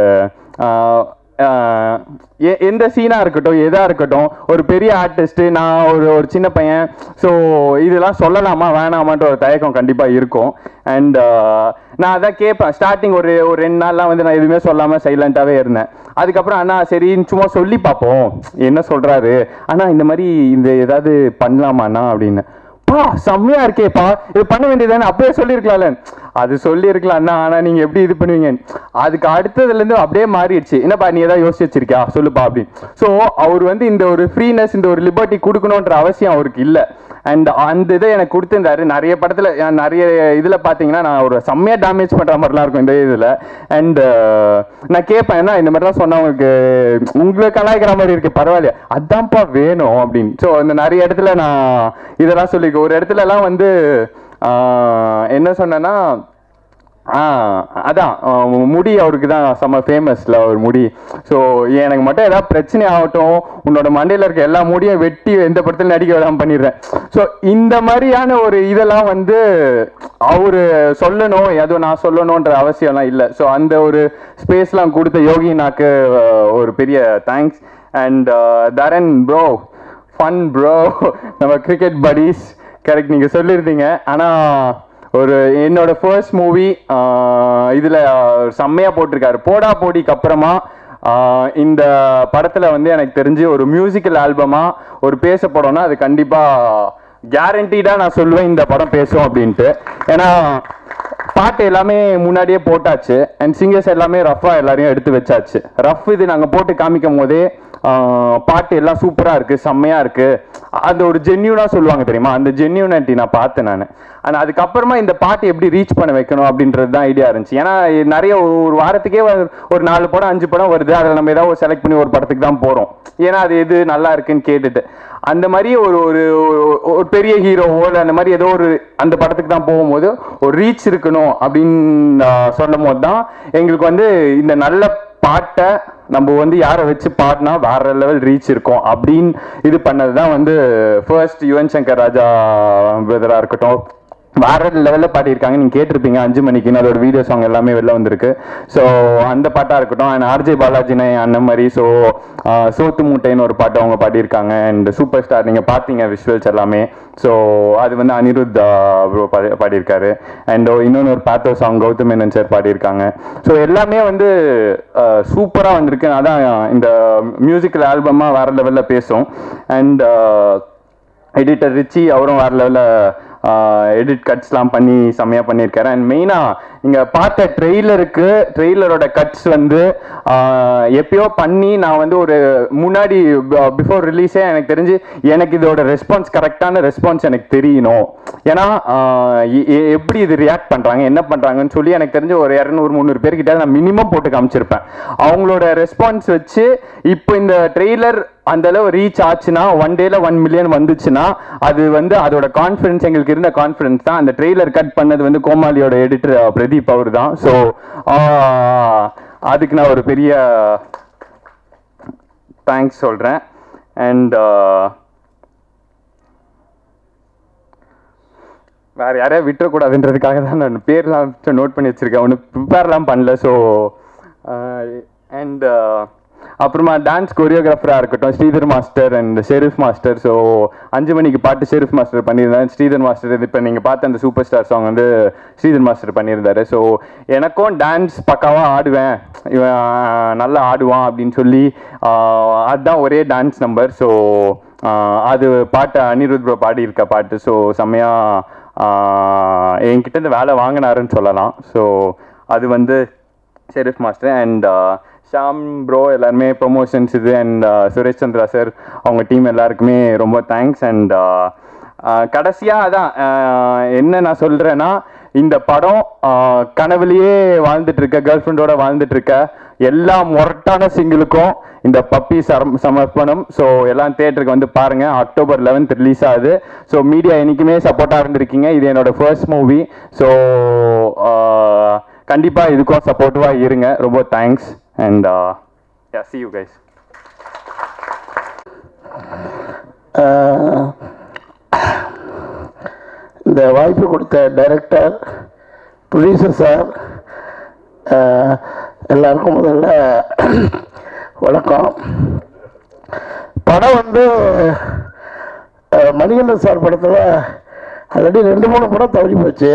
ஆஹ் ஆஹ் எ- எந்த சீனாக இருக்கட்டும் எதாக இருக்கட்டும் ஒரு பெரிய ஆர்டிஸ்ட்டு நான் ஒரு ஒரு சின்ன பையன் ஸோ இதெல்லாம் சொல்லலாமா வேணாமான்ற ஒரு தயக்கம் கண்டிப்பாக இருக்கும் அண்ட் நான் அதான் கேட்பேன் ஸ்டார்டிங் ஒரு ஒரு ரெண்டு நாள்லாம் வந்து நான் எதுவுமே சொல்லாமல் சைலண்ட்டாகவே இருந்தேன் அதுக்கப்புறம் அண்ணா சரி சும்மா சொல்லி பார்ப்போம் என்ன சொல்கிறாரு அண்ணா இந்த மாதிரி இந்த ஏதாவது பண்ணலாமாண்ணா அப்படின்னு பா செம்மையா இருக்கேப்பா இது பண்ண வேண்டியதானே அப்பவே சொல்லியிருக்கலாம்ல அது சொல்லியிருக்கலாம்னா ஆனா நீங்க எப்படி இது பண்ணுவீங்க அதுக்கு அடுத்ததுல இருந்து அப்படியே மாறிடுச்சு என்னப்பா நீ ஏதாவது யோசிச்சு வச்சிருக்கியா சொல்லுப்பா அப்படின்னு ஸோ அவர் வந்து இந்த ஒரு ஃப்ரீனஸ் இந்த ஒரு லிபர்ட்டி கொடுக்கணுன்ற அவசியம் அவருக்கு இல்லை அண்ட் அந்த இதை எனக்கு கொடுத்துருந்தாரு நிறைய படத்துல அஹ், நிறைய இதுல பாத்தீங்கன்னா நான் ஒரு செம்மையா டேமேஜ் பண்ற மாதிரிலாம் இருக்கும் இந்த இதுல அண்ட் நான் கேட்பேன் என்ன இந்த மாதிரிலாம் சொன்னா உங்களுக்கு உங்களுக்கு கலாய்க்கிற மாதிரி இருக்கு பரவாயில்லையா அதான்ப்பா வேணும் அப்படின்னு ஸோ இந்த நிறைய இடத்துல நான் இதெல்லாம் சொல்லியிருக்கேன் ஒரு இடத்துல எல்லாம் வந்து ஆஹ், என்ன சொன்னேன்னா ஆ அதான் அஹ் முடி அவருக்கு தான் செம்ம ஃபேமஸ்ல அவர் முடி ஸோ எனக்கு மட்டும் ஏதாவது பிரச்சனை ஆகட்டும் உன்னோட மண்டையில் இருக்க எல்லா முடியும் வெட்டி எந்த படத்தில் நடிக்க விடாம பண்ணிடுறேன் ஸோ இந்த மாதிரியான ஒரு இதெல்லாம் வந்து அவரு சொல்லணும் எதுவும் நான் சொல்லணுன்ற அவசியம்லாம் இல்லை ஸோ அந்த ஒரு ஸ்பேஸ்லாம் கொடுத்த யோகினாக்கு அஹ், ஒரு பெரிய thanks and Dharan bro fun bro நம்ம கிரிக்கெட் buddies கரெக்ட் நீங்கள் சொல்லியிருந்தீங்க ஆனால் ஒரு என்னோட ஃபர்ஸ்ட் மூவி இதில் செம்மையாக போட்டிருக்காரு போடா போடிக்கு அப்புறமா ஆஹ் இந்த படத்தில் வந்து எனக்கு தெரிஞ்சு ஒரு மியூசிக்கல் ஆல்பமாக ஒரு பேச படம்னா அது கண்டிப்பாக கேரண்டீடாக நான் சொல்லுவேன் இந்த படம் பேசும் அப்படின்ட்டு ஏன்னா பாட்டு எல்லாமே முன்னாடியே போட்டாச்சு அண்ட் சிங்கர்ஸ் எல்லாமே ரஃபா எல்லாரையும் எடுத்து வச்சாச்சு ரஃப் இது நாங்கள் போட்டு காமிக்கும் போதே ஆஹ் பாட்டு எல்லாம் சூப்பராக இருக்கு செம்மையா இருக்கு அந்த ஒரு ஜென்யூனா சொல்லுவாங்க தெரியுமா அந்த ஜென்யூனிட்டி நான் பார்த்தேன் நான் ஆனால் அதுக்கப்புறமா இந்த பாட்டு எப்படி ரீச் பண்ண வைக்கணும் அப்படின்றது தான் ஐடியா இருந்துச்சு ஏன்னா நிறைய ஒரு வாரத்துக்கே ஒரு- ஒரு நாலு படம் அஞ்சு படம் வருது அதில் நம்ம ஏதாவது செலக்ட் பண்ணி ஒரு படத்துக்கு தான் போகிறோம் ஏன்னா அது எது நல்லா இருக்குன்னு கேட்டுட்டு அந்த மாதிரி ஒரு ஒரு ஒரு- ஒரு பெரிய ஹீரோவோ இல்லை அந்த மாதிரி ஏதோ ஒரு அந்த படத்துக்கு தான் போகும்போது ஒரு ரீச் இருக்கணும் அப்படின்னு ஆஹ் சொல்லும் போது தான் எங்களுக்கு வந்து இந்த நல்ல பாட்டை நம்ம வந்து யாரை வச்சு பாடினா வேற லெவல் ரீச் இருக்கும் அப்படின்னு இது பண்ணது தான் வந்து ஃபர்ஸ்ட் யுவன் சங்கர் ராஜா பிரதரா இருக்கட்டும் வேற லெவலில் பாடியிருக்காங்க நீங்கள் கேட்டிருப்பீங்க அஞ்சு மணிக்குன்னு அதோட வீடியோ சாங் எல்லாமே வெளில வந்திருக்கு ஸோ அந்த பாட்டாக இருக்கட்டும் அண்ட் ஆர்ஜே பாலாஜினை அண்ணன் மாதிரி ஸோ சோத்து மூட்டைன்னு ஒரு பாட்டு அவங்க பாடியிருக்காங்க அண்ட் சூப்பர் ஸ்டார் நீங்கள் பார்த்தீங்க விஷுவல்ஸ் எல்லாமே ஸோ அது வந்து அனிருத் ப்ரோ பாடியிருக்காரு அண்ட் இன்னொன்று ஒரு pathos song Gautham Menon sir பாடியிருக்காங்க ஸோ எல்லாமே வந்து சூப்பராக வந்திருக்கு அதான் இந்த மியூசிக்கல் ஆல்பமாக வேற லெவலில் பேசும் அண்ட் எடிட்டர் ரிச்சி அவரும் வேற லெவலில் எடிட் கட்ஸ்லாம் பண்ணி செம்மையாக பண்ணியிருக்காரு அண்ட் மெயினாக நீங்கள் பார்த்த ட்ரெய்லருக்கு ட்ரெய்லரோட கட்ஸ் வந்து ஆஹ், எப்பயோ பண்ணி நான் வந்து ஒரு முன்னாடி பிஃபோர் ரிலீஸே எனக்கு தெரிஞ்சு எனக்கு இதோட ரெஸ்பான்ஸ் கரெக்டான ரெஸ்பான்ஸ் எனக்கு தெரியணும் ஏன்னா ஆஹ், எ- எ- எப்படி இது ரியாக்ட் பண்ணுறாங்க என்ன பண்ணுறாங்கன்னு சொல்லி எனக்கு தெரிஞ்சு ஒரு இரநூறு முந்நூறு பேர்கிட்ட நான் மினிமம் போட்டு காமிச்சிருப்பேன் அவங்களோட ரெஸ்பான்ஸ் வச்சு இப்போ இந்த ட்ரெய்லர் அந்த அளவு ரீச் ஆச்சுன்னா ஒன் டேல ஒன் மில்லியன் வந்துச்சுன்னா அது வந்து அதோட கான்ஃபிடன்ஸ் எங்களுக்கு இருந்த கான்ஃபிடன்ஸ் தான் அந்த ட்ரெய்லர் கட் பண்ணது வந்து கோமாளியோட எடிட்டர் பிரதீப் அவர் தான் ஸோ அதுக்கு நான் ஒரு பெரிய தேங்க்ஸ் சொல்கிறேன் அண்ட் வேற யாரையா விட்டுறக்கூடாதுன்றதுக்காக தான் நான் பேர்லாம் நோட் பண்ணி வச்சிருக்கேன் ஒன்றும் ப்ரிப்பேர்லாம் பண்ணல ஸோ அண்ட் அப்புறமா டான்ஸ் கொரியோகிராஃபராக இருக்கட்டும் Sridhar master and Sherif master so அஞ்சு மணிக்கு பாட்டு ஷெரீஃப் மாஸ்டர் பண்ணியிருந்தேன் ஸ்ரீதர் மாஸ்டர் இது இப்போ நீங்கள் பார்த்த அந்த சூப்பர் ஸ்டார் சாங் வந்து ஸ்ரீதர் மாஸ்டர் பண்ணியிருந்தாரு ஸோ எனக்கும் டான்ஸ் பக்காவாக ஆடுவேன் இவன் நல்லா ஆடுவான் அப்படின்னு சொல்லி ஆஹ், அதுதான் ஒரே டான்ஸ் நம்பர் ஸோ அது பாட்டு அனிருத் ப்ரோ பாடியிருக்க பாட்டு ஸோ செம்மையாக என்கிட்ட இருந்து வேலை வாங்கினாருன்னு சொல்லலாம் ஸோ அது வந்து Sherif master and Sham bro எல்லாருமே ப்ரொமோஷன்ஸ் இது அண்ட் சுரேஷ் சந்திரா சார் அவங்க டீம் எல்லாருக்குமே ரொம்ப தேங்க்ஸ் அண்ட் கடைசியாக அதான் ஆஹ், என்ன நான் சொல்கிறேன்னா இந்த படம் ஆஹ், கனவுலயே வாழ்ந்துட்டு இருக்க கேர்ள் ஃப்ரெண்டோட வாழ்ந்துட்டு இருக்க எல்லா மொரட்டான சிங்கிளுக்கும் இந்த பப்பி சரம் சமர்ப்பணம் ஸோ எல்லாம் தேட்டருக்கு வந்து பாருங்க அக்டோபர் லெவன்த் ரிலீஸ் ஆகுது ஸோ மீடியா என்னைக்குமே சப்போர்ட்டாக இருந்திருக்கீங்க இது என்னோட ஃபர்ஸ்ட் மூவி ஸோ கண்டிப்பாக இதுக்கும் சப்போர்ட்டிவாக இருங்க ரொம்ப thanks and see you guys ஆஹ், இந்த வாய்ப்பு கொடுத்த டைரக்டர் ப்ரொடியூசர் சார் ஆஹ், எல்லாருக்கும் முதல்ல வணக்கம் படம் வந்து ஆஹ், மணிகண்டன் சார் படத்தில் ஆல்ரெடி ரெண்டு மூணு படம் தவறி போச்சு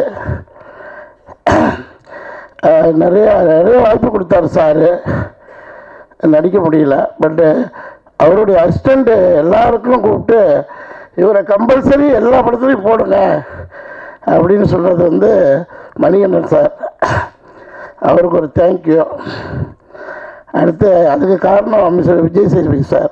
ஆஹ், நிறைய நிறைய வாய்ப்பு கொடுத்தாரு சார் நடிக்க முடியல பட்டு அவருடைய அசிஸ்டண்ட் எல்லாருக்கும் கூப்பிட்டு இவரை கம்பல்சரி எல்லா படத்துலையும் போடுங்க அப்படின்னு சொல்கிறது வந்து மணிகண்டன் சார் அவருக்கு ஒரு தேங்க்யூ அடுத்து அதுக்கு காரணம் mister Vijay Sethupathi sir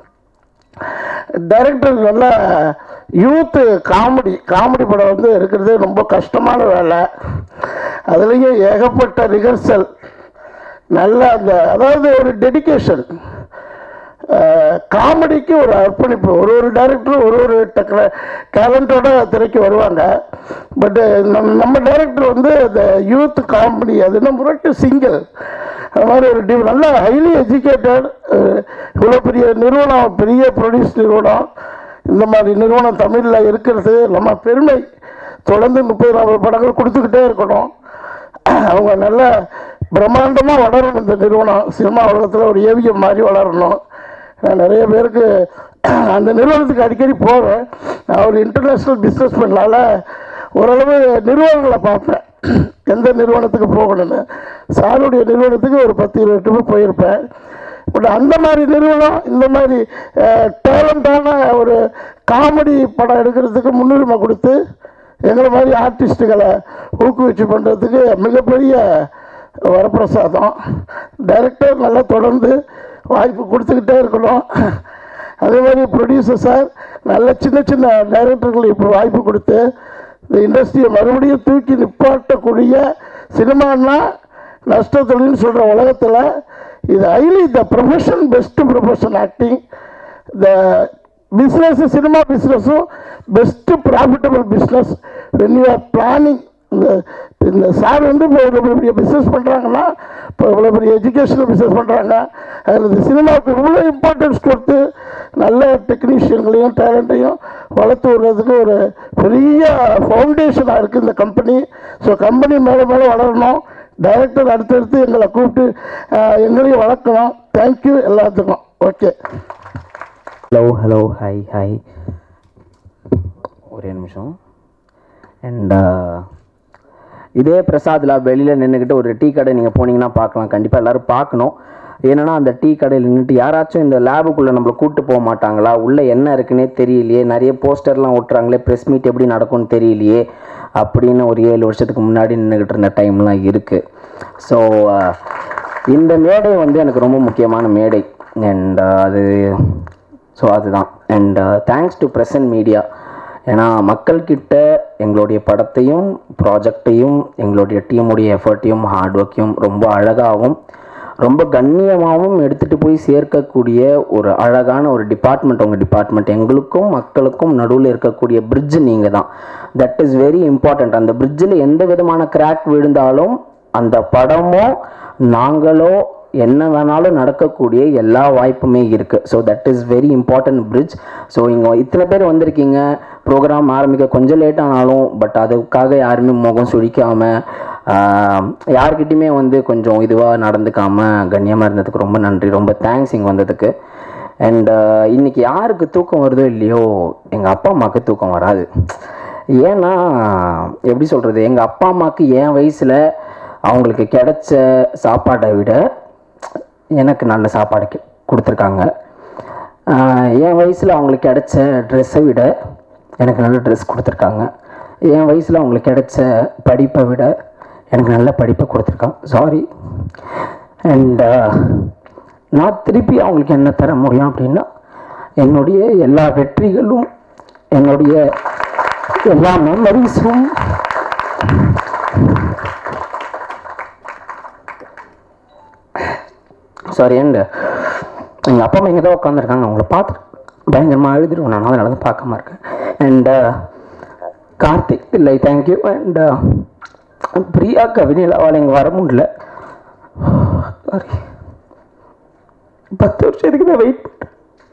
director நல்லா யூத்து காமெடி காமெடி படம் வந்து இருக்கிறது ரொம்ப கஷ்டமான வேலை அதுலேயும் ஏகப்பட்ட ரிஹர்சல் நல்ல அந்த அதாவது ஒரு டெடிகேஷன் காமெடிக்கு ஒரு அர்ப்பணிப்பு ஒரு ஒரு டைரக்டரும் ஒரு ஒரு டெக்ன டேலண்டோட திரைக்கு வருவாங்க பட்டு நம்ம நம்ம டைரக்டர் வந்து இந்த யூத் காமெடி அது என்ன முரட்டு சிங்கிள் அது மாதிரி ஒரு டி நல்ல ஹைலி எஜுகேட்டட் இவ்வளோ பெரிய நிறுவனம் பெரிய ப்ரொடியூஸ் நிறுவனம் இந்த மாதிரி நிறுவனம் தமிழில் இருக்கிறது நம்ம பெருமை தொடர்ந்து முப்பது நாற்பது படங்கள் கொடுத்துக்கிட்டே இருக்கணும் அவங்க நல்ல பிரம்மாண்டமாக வளரணும் இந்த நிறுவனம் சினிமா உலகத்தில் ஒரு ஏவிஎம் மாதிரி வளரணும் நான் நிறைய பேருக்கு அந்த நிறுவனத்துக்கு அடிக்கடி போவேன் நான் ஒரு இன்டர்நேஷ்னல் பிஸ்னஸ் பண்ணனால ஓரளவு நிறுவனங்களை பார்ப்பேன் எந்த நிறுவனத்துக்கு போகணும்னு சாருடைய நிறுவனத்துக்கு ஒரு பத்து இருபது ட்ரிப்பு போயிருப்பேன் பட் அந்த மாதிரி நிறுவனம் இந்த மாதிரி டேலண்டான ஒரு காமெடி படம் எடுக்கிறதுக்கு முன்னுரிமை கொடுத்து எங்களை மாதிரி ஆர்டிஸ்ட்டுகளை ஊக்குவிச்சு பண்ணுறதுக்கு மிகப்பெரிய வரப்பிரசாதம் டைரக்டர் நல்லா தொடர்ந்து வாய்ப்பு கொடுத்துக்கிட்டே இருக்கணும் அதே மாதிரி ப்ரொடியூசர் சார் நல்ல சின்ன சின்ன டைரக்டர்கள் இப்போ வாய்ப்பு கொடுத்து இந்த இண்டஸ்ட்ரியை மறுபடியும் தூக்கி நிப்பாட்டக்கூடிய சினிமான்னா நஷ்ட தொழில்னு சொல்கிற உலகத்தில் இது highly the profession best profession acting the business cinema பிஸ்னஸும் best profitable business when you are planning இந்த இந்த சார் வந்து இப்போ இவ்வளோ பெரிய பிஸ்னஸ் பண்ணுறாங்கன்னா இப்போ இவ்வளோ பெரிய எஜுகேஷனல் பிஸ்னஸ் பண்ணுறாங்க அதில் இந்த சினிமாவுக்கு இவ்வளோ இம்பார்ட்டன்ஸ் கொடுத்து நல்ல டெக்னீஷியன்களையும் டேலண்ட்டையும் வளர்த்து விடுறதுக்கு ஒரு பெரிய ஃபவுண்டேஷனாக இருக்குது இந்த கம்பெனி ஸோ கம்பெனி மேலே மேலே வளரணும் டைரக்டர் அடுத்தடுத்து எங்களை கூப்பிட்டு ஆஹ், எங்களையும் வளர்க்கணும் தேங்க்யூ எல்லாத்துக்கும் okay hello hello hi hi ஒரே நிமிஷம் அண்ட் இதே பிரசாத்ல வெளியில் நின்றுக்கிட்டு ஒரு டீ கடை நீங்கள் போனீங்கன்னா பார்க்கலாம் கண்டிப்பாக எல்லோரும் பார்க்கணும் ஏன்னா அந்த டீ கடையில் நின்றுட்டு யாராச்சும் இந்த லேபுக்குள்ளே நம்மளை கூட்டு போக மாட்டாங்களா உள்ளே என்ன இருக்குன்னே தெரியலையே நிறைய போஸ்டர்லாம் ஒட்டுறாங்களே ப்ரெஸ் மீட் எப்படி நடக்கும்னு தெரியலையே அப்படின்னு ஒரு ஏழு வருஷத்துக்கு முன்னாடி நின்றுக்கிட்டு இருந்த டைம்லாம் இருக்குது ஸோ இந்த மேடை வந்து எனக்கு ரொம்ப முக்கியமான மேடை அண்ட் அது ஸோ அதுதான் and thanks to present media ஏன்னா மக்கள்கிட்ட எங்களுடைய படத்தையும் ப்ராஜெக்டையும் எங்களுடைய டீமுடைய எஃபர்ட்டையும் ஹார்ட் ஒர்க்கையும் ரொம்ப அழகாகவும் ரொம்ப கண்ணியமாகவும் எடுத்துகிட்டு போய் சேர்க்கக்கூடிய ஒரு அழகான ஒரு டிபார்ட்மெண்ட் உங்கள் டிபார்ட்மெண்ட் எங்களுக்கும் மக்களுக்கும் நடுவில் இருக்கக்கூடிய பிரிட்ஜ் நீங்கள் தான் தட் இஸ் வெரி இம்பார்ட்டண்ட் அந்த பிரிட்ஜில் எந்த விதமான கிராக் விழுந்தாலும் அந்த படமோ நாங்களோ என்ன வேணாலும் நடக்கக்கூடிய எல்லா வாய்ப்புமே இருக்குது so that is very important bridge so இங்கே இத்தனை பேர் வந்திருக்கீங்க ப்ரோக்ராம் ஆரம்பிக்க கொஞ்சம் லேட் ஆனாலும் பட் அதுக்காக யாருமே முகம் சுழிக்காமல் யார்கிட்டையுமே வந்து கொஞ்சம் இதுவாக நடந்துக்காம கண்ணியமாக இருந்ததுக்கு ரொம்ப நன்றி ரொம்ப தேங்க்ஸ் இங்கே வந்ததுக்கு அண்ட் இன்னைக்கு யாருக்கு தூக்கம் வருதோ இல்லையோ எங்கள் அப்பா அம்மாவுக்கு தூக்கம் வராது ஏன்னா எப்படி சொல்கிறது எங்கள் அப்பா அம்மாவுக்கு என் வயசில் அவங்களுக்கு கிடைச்ச சாப்பாட்டை விட எனக்கு நல்ல சாப்பாடு கி- கொடுத்துருக்காங்க ஆஹ் என் வயசில் அவங்களுக்கு கிடைச்ச ட்ரெஸ்ஸை விட எனக்கு நல்ல ட்ரெஸ் கொடுத்துருக்காங்க என் வயசில் அவங்களுக்கு கிடைச்ச படிப்பை விட எனக்கு நல்ல படிப்பை கொடுத்துருக்காங்க சாரி அண்ட் நான் திருப்பி அவங்களுக்கு என்ன தர முடியும் அப்படின்னா என்னுடைய எல்லா வெற்றிகளும் என்னுடைய எல்லா மெமரிஸும் சாரி அண்ட் எங்கள் அப்பா அம்மா இங்கே தான் உட்காந்துருக்காங்க அவங்கள பார்த்து பயங்கரமாக எழுதிடுவேன் நான் அதனால தான் பார்க்காம இருக்கேன் அண்ட் கார்த்திக் இல்லை தேங்க்யூ அண்ட் பிரியா கவினிலாவால் இங்கே வர முடியல சாரி பத்து வருஷத்துக்கு தான் வெயிட் பண்ணேன்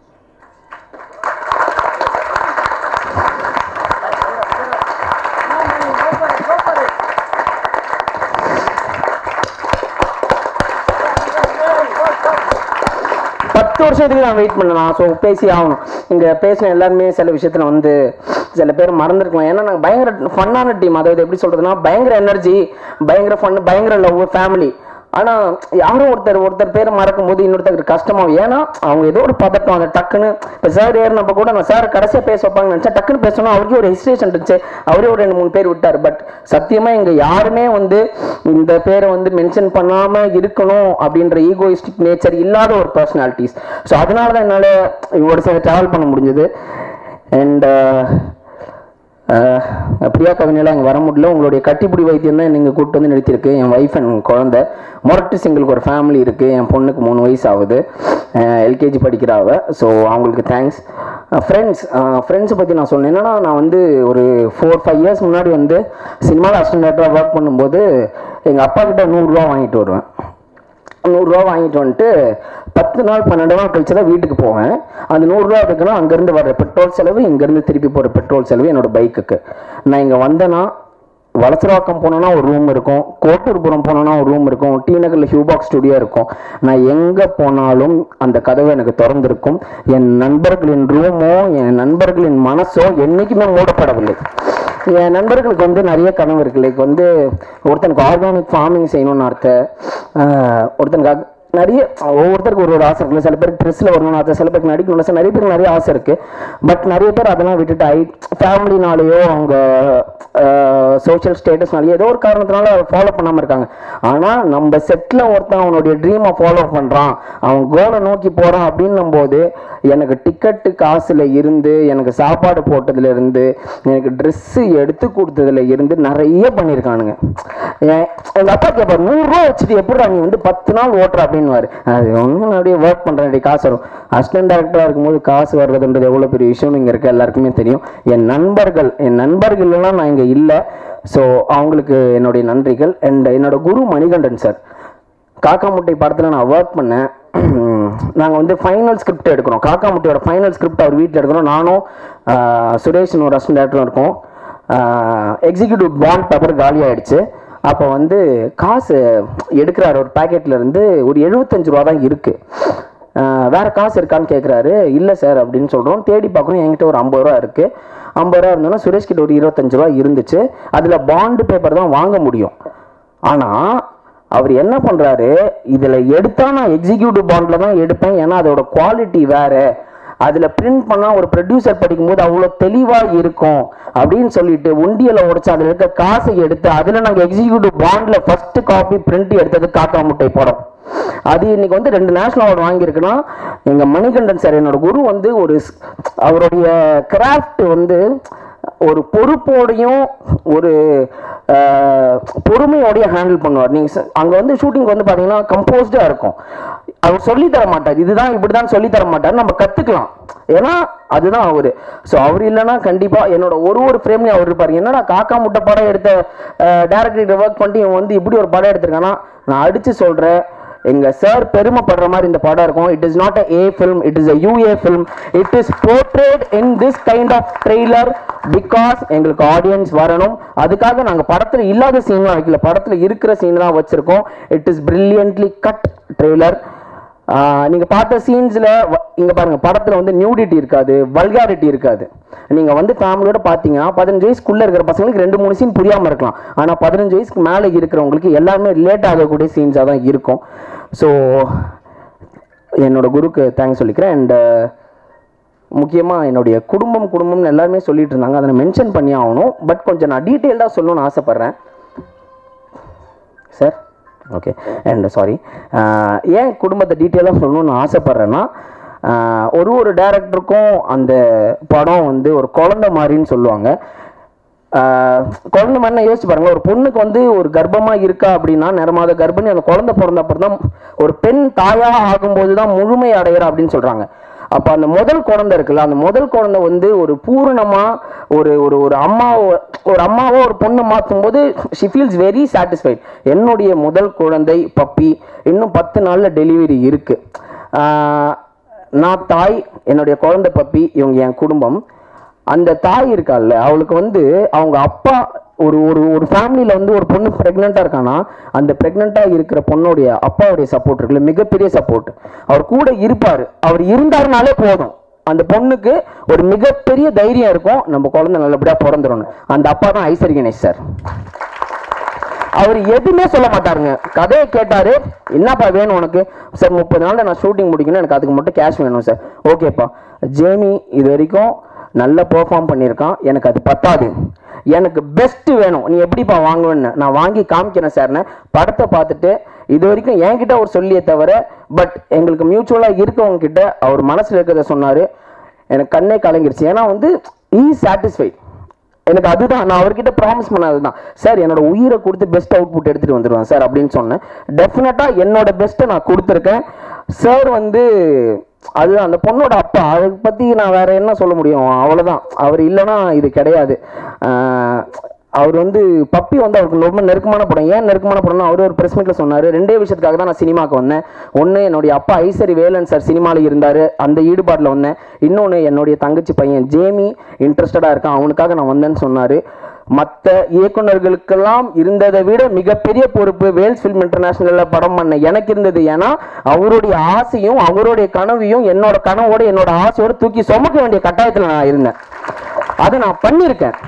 பத்து வருஷத்துக்கு நான் வெயிட் பண்ணலாம் ஸோ பேசி ஆகணும் இங்கே பேசின எல்லாருமே சில விஷயத்தில் வந்து சில பேர் மறந்துருக்கலாம் ஏன்னா நாங்கள் பயங்கர ஃபன்னான டீம் அதாவது எப்படி சொல்கிறதுனா பயங்கர எனர்ஜி பயங்கர ஃபன் பயங்கர லவ் ஃபேமிலி ஆனால் யாரோ ஒருத்தர் ஒருத்தர் பேரை மறக்கும் போது இன்னொருத்தருக்கு கஷ்டமாகும் ஏன்னா அவங்க ஏதோ ஒரு பதட்டம் அந்த டக்குன்னு இப்போ சார் ஏறினப்ப கூட நான் சார் கடைசியாக பேச வைப்பாங்கன்னு நினச்சா டக்குன்னு பேசணும் அவருக்கே ஒரு ஹெசிடேஷன் இருந்துச்சு அவரே ஒரு ரெண்டு மூணு பேர் விட்டார் பட் சத்தியமாக இங்கே யாருமே வந்து இந்த பேரை வந்து மென்ஷன் பண்ணாமல் இருக்கணும் அப்படின்ற ஈகோயிஸ்டிக் நேச்சர் இல்லாத ஒரு பர்சனாலிட்டிஸ் ஸோ அதனால தான் என்னால் இவரோட சேர்ந்து ட்ராவல் பண்ண முடிஞ்சது அண்ட் பிரியா கவிஞலாம் இங்கே வர முடியல உங்களுடைய கட்டிப்பிடி வைத்தியம் தான் நீங்கள் கூப்பிட்டு வந்து நிறுத்தியிருக்கு என் ஒய்ஃப் அண்ட் குழந்தை மொரட்டு சிங்கிளுக்கு ஒரு ஃபேமிலி இருக்குது என் பொண்ணுக்கு மூணு வயசு ஆகுது எல்கேஜி படிக்கிறாவ ஸோ அவங்களுக்கு தேங்க்ஸ் ஃப்ரெண்ட்ஸ் ஃப்ரெண்ட்ஸை பற்றி நான் சொன்னேன் என்னன்னா நான் வந்து ஒரு ஃபோர் ஃபைவ் இயர்ஸ் முன்னாடி வந்து சினிமாவில் அசிஸ்டன்ட் ஒர்க் பண்ணும்போது எங்கள் அப்பா கிட்ட நூறுரூவா வாங்கிட்டு வருவேன் நூறுரூவா வாங்கிட்டு வந்துட்டு பத்து நாள் பன்னெண்டு நாள் கழிச்சு தான் வீட்டுக்கு போவேன் அந்த நூறுரூவா இருக்குன்னா அங்கேருந்து வர பெட்ரோல் செலவு இங்கேருந்து திருப்பி போகிற பெட்ரோல் செலவு என்னோட பைக்குக்கு நான் இங்கே வந்தேன்னா வலசரவாக்கம் போனோன்னா ஒரு ரூம் இருக்கும் கோட்டூர்புரம் போனோன்னா ஒரு ரூம் இருக்கும் டி நகரில் ஹியூபாக் ஸ்டுடியோ இருக்கும் நான் எங்கே போனாலும் அந்த கதவு எனக்கு திறந்திருக்கும் என் நண்பர்களின் ரூமோ என் நண்பர்களின் மனசோ என்றைக்குமே மூடப்படவில்லை என் நண்பர்களுக்கு வந்து நிறைய கனவு இருக்கு லைக் வந்து ஒருத்தனுக்கு ஆர்கானிக் ஃபார்மிங் செய்யணும்னு ஆசை ஆஹ் ஒருத்தனுக்கு அது- நிறைய ஒவ்வொருத்தருக்கு ஒரு ஒரு ஆசை இருக்குல்ல சில பேருக்கு ட்ரெஸ்ஸில் வரணும்னு ஆசை சில பேருக்கு நடிக்கணும்னு ஆசை நிறைய பேருக்கு நிறைய ஆசை இருக்கு பட் நிறைய பேர் அதெல்லாம் விட்டுட்டு ஐ ஃபேமிலினாலேயோ அவங்க சோஷியல் ஸ்டேட்டஸ்னாலேயோ ஏதோ ஒரு காரணத்தினால ஃபாலோ பண்ணாமல் இருக்காங்க ஆனால் நம்ம செட்டில் ஒருத்தன் அவனுடைய ட்ரீமை ஃபாலோ பண்ணுறான் அவன் கோலை நோக்கி போகிறான் அப்படின்னும் போது எனக்கு டிக்கெட்டு காசுல இருந்து எனக்கு சாப்பாடு போட்டதுல இருந்து எனக்கு ட்ரெஸ்ஸு எடுத்து கொடுத்ததுல இருந்து நிறைய பண்ணியிருக்கானுங்க என் எங்கள் அப்பா கேட்பார் நூறுரூவா வச்சுட்டு எப்படிடா நீ வந்து பத்து நாள் ஓட்டுற அப்படின்னுவாரு அது ஒன்றும் அப்படியே ஒர்க் பண்ணுறேன் காசு வரும் அசிஸ்டன்ட் டேரக்டராக இருக்கும்போது காசு வர்றதுன்றது எவ்வளோ பெரிய விஷயம்னு இங்கே இருக்க எல்லாருக்குமே தெரியும் என் நண்பர்கள் என் நண்பர்கள் எல்லாம் நான் இங்கே இல்லை ஸோ அவங்களுக்கு என்னுடைய நன்றிகள் அண்ட் என்னோட குரு மணிகண்டன் சார் காக்கா முட்டை படத்தில் நான் ஒர்க் பண்ணேன் நாங்கள் வந்து ஃபைனல் ஸ்கிரிப்ட் எடுக்கிறோம் காக்கா முட்டையோட ஃபைனல் ஸ்கிரிப்ட் அவர் வீட்டில் எடுக்கிறோம் நானும் ஆஹ், சுரேஷன் ஒரு அசிஸ்டன்ட் டேரக்டரும் இருக்கோம் எக்ஸிக்யூட்டிவ் பாண்ட் பேப்பர் காலி ஆயிடுச்சு அப்போ வந்து காசு எடுக்கிறாரு ஒரு பாக்கெட்ல இருந்து ஒரு எழுபத்தஞ்சு ரூபா தான் இருக்கு ஆஹ், வேற காசு இருக்கான்னு கேட்குறாரு இல்லை சார் அப்படின்னு சொல்கிறோம் தேடி பார்க்குறோம் என்கிட்ட ஒரு ஐம்பது ரூபா இருக்கு ஐம்பது ரூபா இருந்தோன்னா சுரேஷ் கிட்ட ஒரு இருபத்தஞ்சு ரூபா இருந்துச்சு அதில் பாண்டு பேப்பர் தான் வாங்க முடியும் ஆனால் அவர் என்ன பண்றாரு இதுல எடுத்தா நான் எக்ஸிக்யூட்டிவ் பாண்ட்ல தான் எடுப்பேன் ஏன்னா அதோட குவாலிட்டி வேற அதுல பிரிண்ட் பண்ணா ஒரு ப்ரொடியூசர் படிக்கும்போது அவ்வளோ தெளிவா இருக்கும் அப்படின்னு சொல்லிட்டு உண்டியல உடைச்சு அதுல இருக்க காசை எடுத்து அதுல நாங்க எக்ஸிக்யூட்டிவ் பாண்ட்ல ஃபர்ஸ்ட் காப்பி பிரிண்ட் எடுத்தது காக்கா முட்டை படம் அது இன்னைக்கு வந்து ரெண்டு நேஷனல் அவார்டு வாங்கியிருக்குன்னா எங்க மணிகண்டன் சார் என்னோட குரு வந்து ஒரு ஸ்- அவருடைய கிராஃப்ட் வந்து ஒரு பொறுப்போடையும் ஒரு ஆஹ், பொறுமையோடையும் ஹேண்டில் பண்ணுவார் நீங்கள் அங்கே வந்து ஷூட்டிங் வந்து பார்த்தீங்கன்னா கம்போஸ்டாக இருக்கும் அவர் சொல்லி தர மாட்டார் இதுதான் இப்படி தான் சொல்லி தர மாட்டார் நம்ம கற்றுக்கலாம் ஏன்னா அதுதான் அவர் ஸோ அவர் இல்லைன்னா கண்டிப்பாக என்னோட ஒரு ஒரு ஃப்ரேம்லையும் அவர் இருப்பார் என்னடா காக்கா முட்டை படம் எடுத்த டேரக்டர் ஒர்க் பண்ணிட்டு இவன் வந்து இப்படி ஒரு படம் எடுத்திருக்கானா நான் அடித்து சொல்கிறேன் எங்க சார் பெருமைப்படுற மாதிரி இந்த படம் இருக்கும் it is not A film it is UA film it is portrayed in this kind of trailer because எங்களுக்கு ஆடியன்ஸ் வரணும் அதுக்காக நாங்க படத்துல இல்லாத சீன்லாம் வைக்கல படத்துல இருக்கிற சீன் தான் வச்சிருக்கோம் it is brilliantly cut trailer நீங்க பார்த்த சீன்ஸ்ல இங்க பாருங்க படத்துல வந்து நியூடிட்டி இருக்காது வல்காரிட்டி இருக்காது நீங்க வந்து ஃபேமிலியோட பாத்தீங்கன்னா பதினஞ்சு வயசுக்குள்ள இருக்கிற பசங்களுக்கு ரெண்டு மூணு சீன் புரியாம இருக்கலாம் ஆனா பதினஞ்சு வயசுக்கு மேல இருக்கிறவங்களுக்கு எல்லாமே ரிலேட் ஆகக்கூடிய சீன்ஸா தான் இருக்கும் ஸோ என்னோட குருக்கு தேங்க்ஸ் சொல்லிக்கிறேன் அண்ட் முக்கியமாக என்னுடைய குடும்பம் குடும்பம்னு எல்லாருமே சொல்லிட்டு இருந்தாங்க அதை நான் மென்ஷன் பண்ணி ஆகணும் பட் கொஞ்சம் நான் டீட்டெயில்டாக சொல்லணும்னு ஆசைப்பட்றேன் சார் ஓகே அண்ட் சாரி ஏன் குடும்பத்தை டீட்டெயிலாக சொல்லணும்னு ஆசைப்பட்றேன்னா ஆஹ் ஒரு ஒரு டேரக்டருக்கும் அந்த படம் வந்து ஒரு குழந்தை மாதிரின்னு சொல்லுவாங்க ஆஹ் குழந்தை மாதிரி நான் யோசிச்சு பாருங்க ஒரு பொண்ணுக்கு வந்து ஒரு கர்ப்பமா இருக்கா அப்படின்னா நிறமாத கர்ப்பிணி அந்த குழந்தை பிறந்த அப்புறம் தான் ஒரு பெண் தாயா ஆகும்போது தான் முழுமை அடையிறா அப்படின்னு சொல்றாங்க அப்ப அந்த முதல் குழந்தை இருக்குல்ல அந்த முதல் குழந்தை வந்து ஒரு பூரணமா ஒரு ஒரு ஒரு அம்மாவோ ஒரு அம்மாவோ ஒரு பொண்ணை மாற்றும் போது ஷி ஃபீல்ஸ் வெரி சாட்டிஸ்ஃபைட் என்னுடைய முதல் குழந்தை பப்பி இன்னும் பத்து நாள்ல டெலிவரி இருக்கு ஆஹ் நான் தாய் என்னுடைய குழந்தை பப்பி இவங்க என் குடும்பம் அந்த தாய் இருக்கால்ல அவளுக்கு வந்து அவங்க அப்பா ஒரு ஒரு ஒரு ஃபேமிலியில் வந்து ஒரு பொண்ணு ப்ரெக்னெண்ட்டாக இருக்கானா அந்த ப்ரெக்னெண்ட்டாக இருக்கிற பொண்ணுடைய அப்பாவுடைய சப்போர்ட் இருக்குல்ல மிகப்பெரிய சப்போர்ட் அவர் கூட இருப்பார் அவர் இருந்தாருனாலே போதும் அந்த பொண்ணுக்கு ஒரு மிகப்பெரிய தைரியம் இருக்கும் நம்ம குழந்தை நல்லபடியாக பிறந்துடணும் அந்த அப்பா தான் ஐஸ்வரி கணேஷ் சார் அவர் எதுவுமே சொல்ல மாட்டாருங்க கதையை கேட்டாரு என்னப்பா வேணும் உனக்கு சார் முப்பது நாள்ல நான் ஷூட்டிங் முடிக்கணும் எனக்கு அதுக்கு மட்டும் கேஷ் வேணும் சார் ஓகேப்பா ஜேமி இது வரைக்கும் நல்லா பெர்ஃபார்ம் பண்ணியிருக்கான் எனக்கு அது பத்தாது எனக்கு பெஸ்ட் வேணும் நீ எப்படிப்பா வாங்குவேன்னு நான் வாங்கி காமிக்கிறேன் சார்னு படத்தை பார்த்துட்டு இது வரைக்கும் என்கிட்ட அவர் சொல்லியே தவிர பட் எங்களுக்கு மியூச்சுவலாக இருக்கவங்க கிட்ட அவர் மனசில் இருக்கிறத சொன்னார் எனக்கு கண்ணே கலங்கிருச்சு ஏன்னா வந்து ஈ சாட்டிஸ்ஃபைட் எனக்கு அதுதான் நான் அவர்கிட்ட ப்ராமிஸ் பண்ணது தான் சார் என்னோட உயிரை கொடுத்து பெஸ்ட் அவுட்புட் எடுத்துட்டு வந்துடுவேன் சார் அப்படின்னு சொன்னேன் டெஃபினட்டாக என்னோட பெஸ்ட்டை நான் கொடுத்துருக்கேன் சார் வந்து அதுதான் அந்த பொண்ணோட அப்பா அதை பற்றி நான் வேற என்ன சொல்ல முடியும் அவ்வளோதான் அவர் இல்லைன்னா இது கிடையாது ஆஹ் அவர் வந்து பப்பி வந்து அவருக்கு ரொம்ப நெருக்கமான படம் ஏன் நெருக்கமான படம்னா அவர் ஒரு ப்ரெஸ் மீட்டில் சொன்னார் ரெண்டே விஷயத்துக்காக தான் நான் சினிமாவுக்கு வந்தேன் ஒன்று என்னுடைய அப்பா ஐசரி வேலன் சார் சினிமாவில் இருந்தார் அந்த ஈடுபாட்டில் வந்தேன் இன்னொன்று என்னுடைய தங்கச்சி பையன் ஜேமி இன்ட்ரெஸ்டடாக இருக்கான் அவனுக்காக நான் வந்தேன்னு சொன்னார் மற்ற இயக்குனர்களுக்கெல்லாம் இருந்ததை விட மிகப்பெரிய பொறுப்பு வேல்ஸ் ஃபிலிம் இன்டர்நேஷனலில் படம் பண்ண எனக்கு இருந்தது ஏன்னா அவருடைய ஆசையும் அவருடைய கனவையும் என்னோட கனவோட என்னோட ஆசையோட தூக்கி சுமக்க வேண்டிய கட்டாயத்தில் நான் இருந்தேன் அதை நான் பண்ணியிருக்கேன்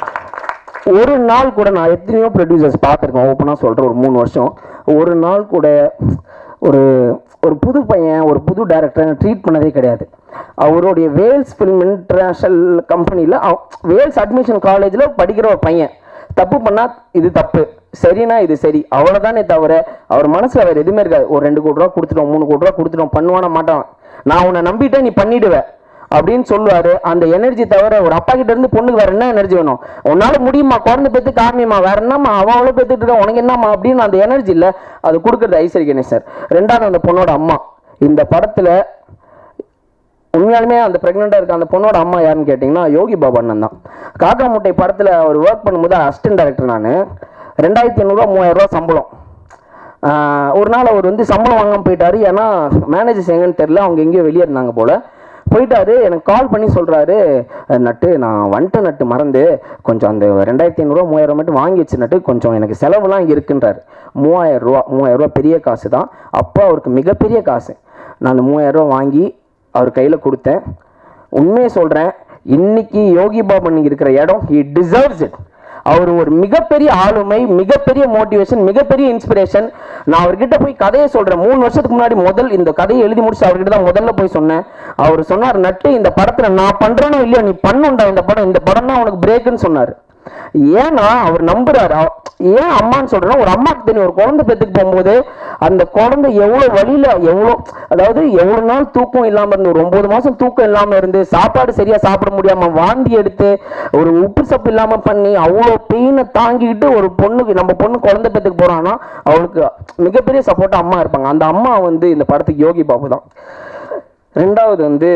ஒரு நாள் கூட நான் எத்தனையோ ப்ரொடியூசர்ஸ் பார்த்துருக்கேன் ஓப்பனாக சொல்கிறேன் ஒரு மூணு வருஷம் ஒரு நாள் கூட ஒரு ஒரு புது பையன் ஒரு புது டேரக்டரை ட்ரீட் பண்ணதே கிடையாது அவருடைய வேல்ஸ் ஃபிலிம் இன்டர்நேஷனல் கம்பெனியில் வேல்ஸ் அட்மிஷன் காலேஜில் படிக்கிற ஒரு பையன் தப்பு பண்ணால் இது தப்பு சரினா இது சரி அவ்வளோதானே தவிர அவர் மனசில் வேறு எதுவுமே இருக்காது ஒரு ரெண்டு கோடி ரூபா கொடுத்துட்டோம் மூணு கோடி ரூபா கொடுத்துட்டோம் பண்ணுவான மாட்டான் நான் உன்னை நம்பிட்டேன் நீ பண்ணிடுவேன் அப்படின்னு சொல்லுவாரு அந்த எனர்ஜி தவிர ஒரு அப்பா கிட்ட இருந்து பொண்ணுக்கு வேற என்ன எனர்ஜி வேணும் உன்னால முடியுமா குழந்தை பேத்து காமியமா வேற என்னம்மா அவன் அவ்வளவு பேத்துட்டு இருக்கான் உனக்கு என்னம்மா அப்படின்னு அந்த எனர்ஜி இல்ல அது கொடுக்கறது ஐஸ்வரி கணேஷ் சார் ரெண்டாவது அந்த பொண்ணோட அம்மா இந்த படத்துல உண்மையாலுமே அந்த பிரெக்னெண்டா இருக்க அந்த பொண்ணோட அம்மா யாருன்னு கேட்டிங்கன்னா யோகி பாபா அண்ணன் தான் காக்கா முட்டை படத்தில் அவர் ஒர்க் பண்ணும்போது அசிஸ்டன்ட் டைரக்டர் நான் ரெண்டாயிரத்தி ஐநூறுரூவா மூவாயிரரூவா சம்பளம் ஆஹ் ஒரு நாள் அவர் வந்து சம்பளம் வாங்காமல் போயிட்டாரு ஏன்னா மேனேஜர்ஸ் எங்கன்னு தெரில அவங்க எங்கேயோ வெளியே இருந்தாங்க போல் போயிட்டாரு எனக்கு கால் பண்ணி சொல்கிறாரு நட்டு நான் வந்துட்டேன் நட்டு மறந்து கொஞ்சம் அந்த ரெண்டாயிரத்தி ஐநூறுரூவா மூவாயிரம் மட்டும் வாங்கி வச்சு நட்டு கொஞ்சம் எனக்கு செலவுலாம் இங்கே இருக்குன்றாரு மூவாயிரம் ரூபா மூவாயிரம் ரூபா பெரிய காசு தான் அப்போ அவருக்கு மிகப்பெரிய காசு நான் அந்த மூவாயிரம் ரூபா வாங்கி அவர் கையில் கொடுத்தேன் உண்மையை சொல்கிறேன் இன்னைக்கு யோகி பாபன் இருக்கிற இடம் ஹி டிசர்வ்ஸ் இட் அவர் ஒரு மிகப்பெரிய ஆளுமை மிகப்பெரிய மோட்டிவேஷன் மிகப்பெரிய இன்ஸ்பிரேஷன் நான் அவர்கிட்ட போய் கதையை சொல்றேன் மூணு வருஷத்துக்கு முன்னாடி முதல் இந்த கதையை எழுதி முடிச்சு அவர்கிட்ட தான் முதல்ல போய் சொன்னேன் அவர் சொன்னார் நட்டு இந்த படத்துல நான் பண்றேனோ இல்லையோ நீ பண்ணுண்டா இந்த படம் இந்த படம் தான் உனக்கு பிரேக்குன்னு சொன்னார் ஏன்னா அவர் நம்புறாரு அவ- ஏன் அம்மான்னு சொல்றேன்னா ஒரு அம்மாக்கு தெரியும் ஒரு குழந்தை பெத்துக்கு போகும்போது அந்த குழந்தை எவ்வளவு வழியில எவ்வளோ அதாவது எவ்வளவு நாள் தூக்கம் இல்லாம இருந்து ஒரு ஒன்பது மாசம் தூக்கம் இல்லாம இருந்து சாப்பாடு சரியா சாப்பிட முடியாம வாந்தி எடுத்து ஒரு உப்பு சப்பு இல்லாம பண்ணி அவ்வளோ பெயினை தாங்கிக்கிட்டு ஒரு பொண்ணுக்கு நம்ம பொண்ணு குழந்தை பெத்துக்கு போறான்னா அவளுக்கு மிகப்பெரிய சப்போர்ட்டா அம்மா இருப்பாங்க அந்த அம்மா வந்து இந்த படத்துக்கு யோகி பாபு தான் ரெண்டாவது வந்து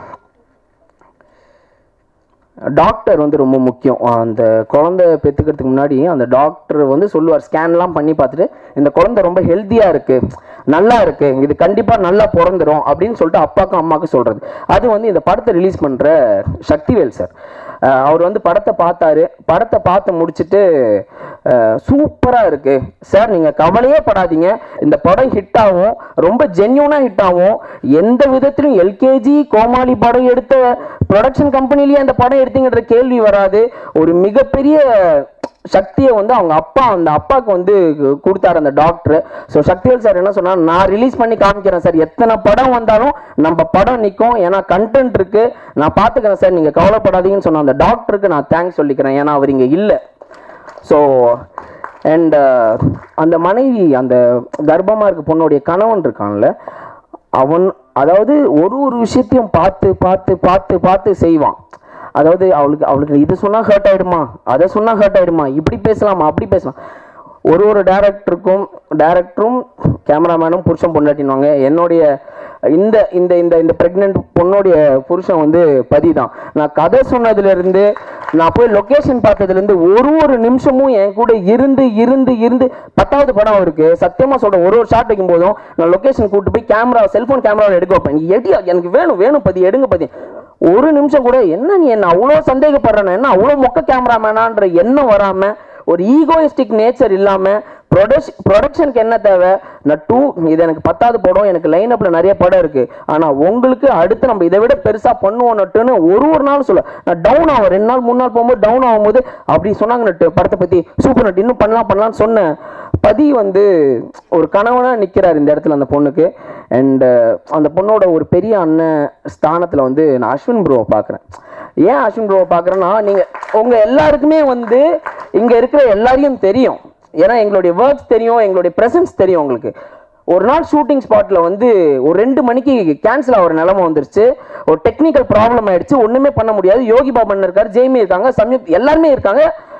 டாக்டர் வந்து ரொம்ப முக்கியம் அந்த குழந்தை பெற்றுக்கிறதுக்கு முன்னாடி அந்த டாக்டர் வந்து சொல்லுவார் ஸ்கேன்லாம் பண்ணி பார்த்துட்டு இந்த குழந்தை ரொம்ப ஹெல்த்தியாக இருக்கு நல்லா இருக்கு இது கண்டிப்பாக நல்லா பிறந்துரும் அப்படின்னு சொல்லிட்டு அப்பாக்கும் அம்மாக்கும் சொல்றது அது வந்து இந்த படத்தை ரிலீஸ் பண்ணுற சக்திவேல் சார் அஹ் அவர் வந்து படத்தை பார்த்தாரு படத்தை பார்த்து முடிச்சுட்டு சூப்பராக இருக்கு சார் நீங்கள் கவலையே படாதீங்க இந்த படம் ஹிட் ஆகும் ரொம்ப ஜென்யூனாக ஹிட் ஆகும் எந்த விதத்திலும் எல்கேஜி கோமாளி படம் எடுத்த ப்ரொடக்ஷன் கம்பெனிலேயே அந்த படம் எடுத்தீங்கன்ற கேள்வி வராது ஒரு மிகப்பெரிய சக்தியை வந்து அவங்க அப்பா அந்த அப்பாவுக்கு வந்து கு- கொடுத்தாரு அந்த டாக்டர் ஸோ சக்திவேல் சார் என்ன சொன்னா நான் ரிலீஸ் பண்ணி காமிக்கிறேன் சார் எத்தனை படம் வந்தாலும் நம்ம படம் நிற்கும் ஏன்னா கண்டென்ட் இருக்கு நான் பார்த்துக்கிறேன் சார் நீங்கள் கவலைப்படாதீங்கன்னு சொன்ன அந்த டாக்டருக்கு நான் தேங்க்ஸ் சொல்லிக்கிறேன் ஏன்னா அவர் இங்கே இல்லை ஸோ அண்ட் அந்த மனைவி அந்த கர்ப்பமாக இருக்க பொண்ணுடைய கணவன் இருக்கான்ல அவன் அதாவது ஒரு ஒரு விஷயத்தையும் பார்த்து பார்த்து பார்த்து பார்த்து செய்வான் அதாவது அவளுக்கு அவளுக்கு இது சொன்னால் ஹர்ட் ஆயிடுமா அதை சொன்னால் ஹர்ட் ஆயிடுமா இப்படி பேசலாமா அப்படி பேசலாம் ஒரு ஒரு டேரக்டருக்கும் டேரக்டரும் கேமராமேனும் புருஷன் பொண்டாட்டினுவாங்க என்னுடைய இந்த இந்த இந்த இந்த ப்ரெக்னென்ட் பொண்ணுடைய புருஷன் வந்து பதி தான் நான் கதை சொன்னதுலேருந்து நான் போய் லொக்கேஷன் பார்த்ததுலேருந்து ஒரு ஒரு நிமிஷமும் என் கூட இருந்து இருந்து இருந்து பத்தாவது படம் இருக்கு சத்தியமாக சொல்கிறேன் ஒரு ஒரு ஷாட் வைக்கும் போதும் நான் லொக்கேஷன் கூட்டு போய் கேமரா செல்ஃபோன் கேமராவில் எடுக்க வைப்பேன் நீ எடி எனக்கு வேணும் வேணும் பதி எடுங்க பதி ஒரு நிமிஷம் கூட என்ன நீ என்ன அவ்வளோ சந்தேகப்படுறேன் என்ன அவ்வளோ மொக்க கேமராமேனான்ற எண்ணம் வராம ஒரு ஈகோயிஸ்டிக் நேச்சர் இல்லாம ப்ரொடக்ஷ் ப்ரொடக்ஷனுக்கு என்ன தேவை நான் டூ இது எனக்கு பத்தாவது படம் எனக்கு லைன் அப்ல நிறைய படம் இருக்கு ஆனா உங்களுக்கு அடுத்து நம்ம இதை விட பெருசா பண்ணுவோம் நட்டுன்னு ஒரு ஒரு நாள் சொல்ல நான் டவுன் ஆகும் ரெண்டு நாள் மூணு நாள் போகும்போது டவுன் ஆகும்போது அப்படி சொன்னாங்க நட்டு படத்தை பத்தி சூப்பர் நட்டு இன்னும் பண்ணலாம் பண்ணலாம்னு சொன்னேன் பதி வந்து ஒரு கணவனா நிக்கிறார் இந்த இடத்துல அந்த பொண்ணுக்கு அண்ட் அந்த பொண்ணோட ஒரு பெரிய அண்ணன் ஸ்தானத்துல வந்து நான் அஸ்வின் ப்ரோவை பார்க்குறேன் ஏன் அஸ்வின் ப்ரோவை பார்க்குறேன்னா நீங்கள் உங்கள் எல்லாருக்குமே வந்து இங்கே இருக்கிற எல்லாரையும் தெரியும் ஏன்னா எங்களுடைய ஒர்க்ஸ் தெரியும் எங்களுடைய ப்ரெசன்ஸ் தெரியும் உங்களுக்கு ஒரு நாள் ஷூட்டிங் ஸ்பாட்டில் வந்து ஒரு ரெண்டு மணிக்கு கேன்சல் ஆகிற நிலைமை வந்துருச்சு ஒரு டெக்னிக்கல் ப்ராப்ளம் ஆயிடுச்சு ஒன்றுமே பண்ண முடியாது யோகி பாபன் இருக்காரு ஜெய்மி இருக்காங்க சம்யுக் எல்லாருமே இருக்காங்க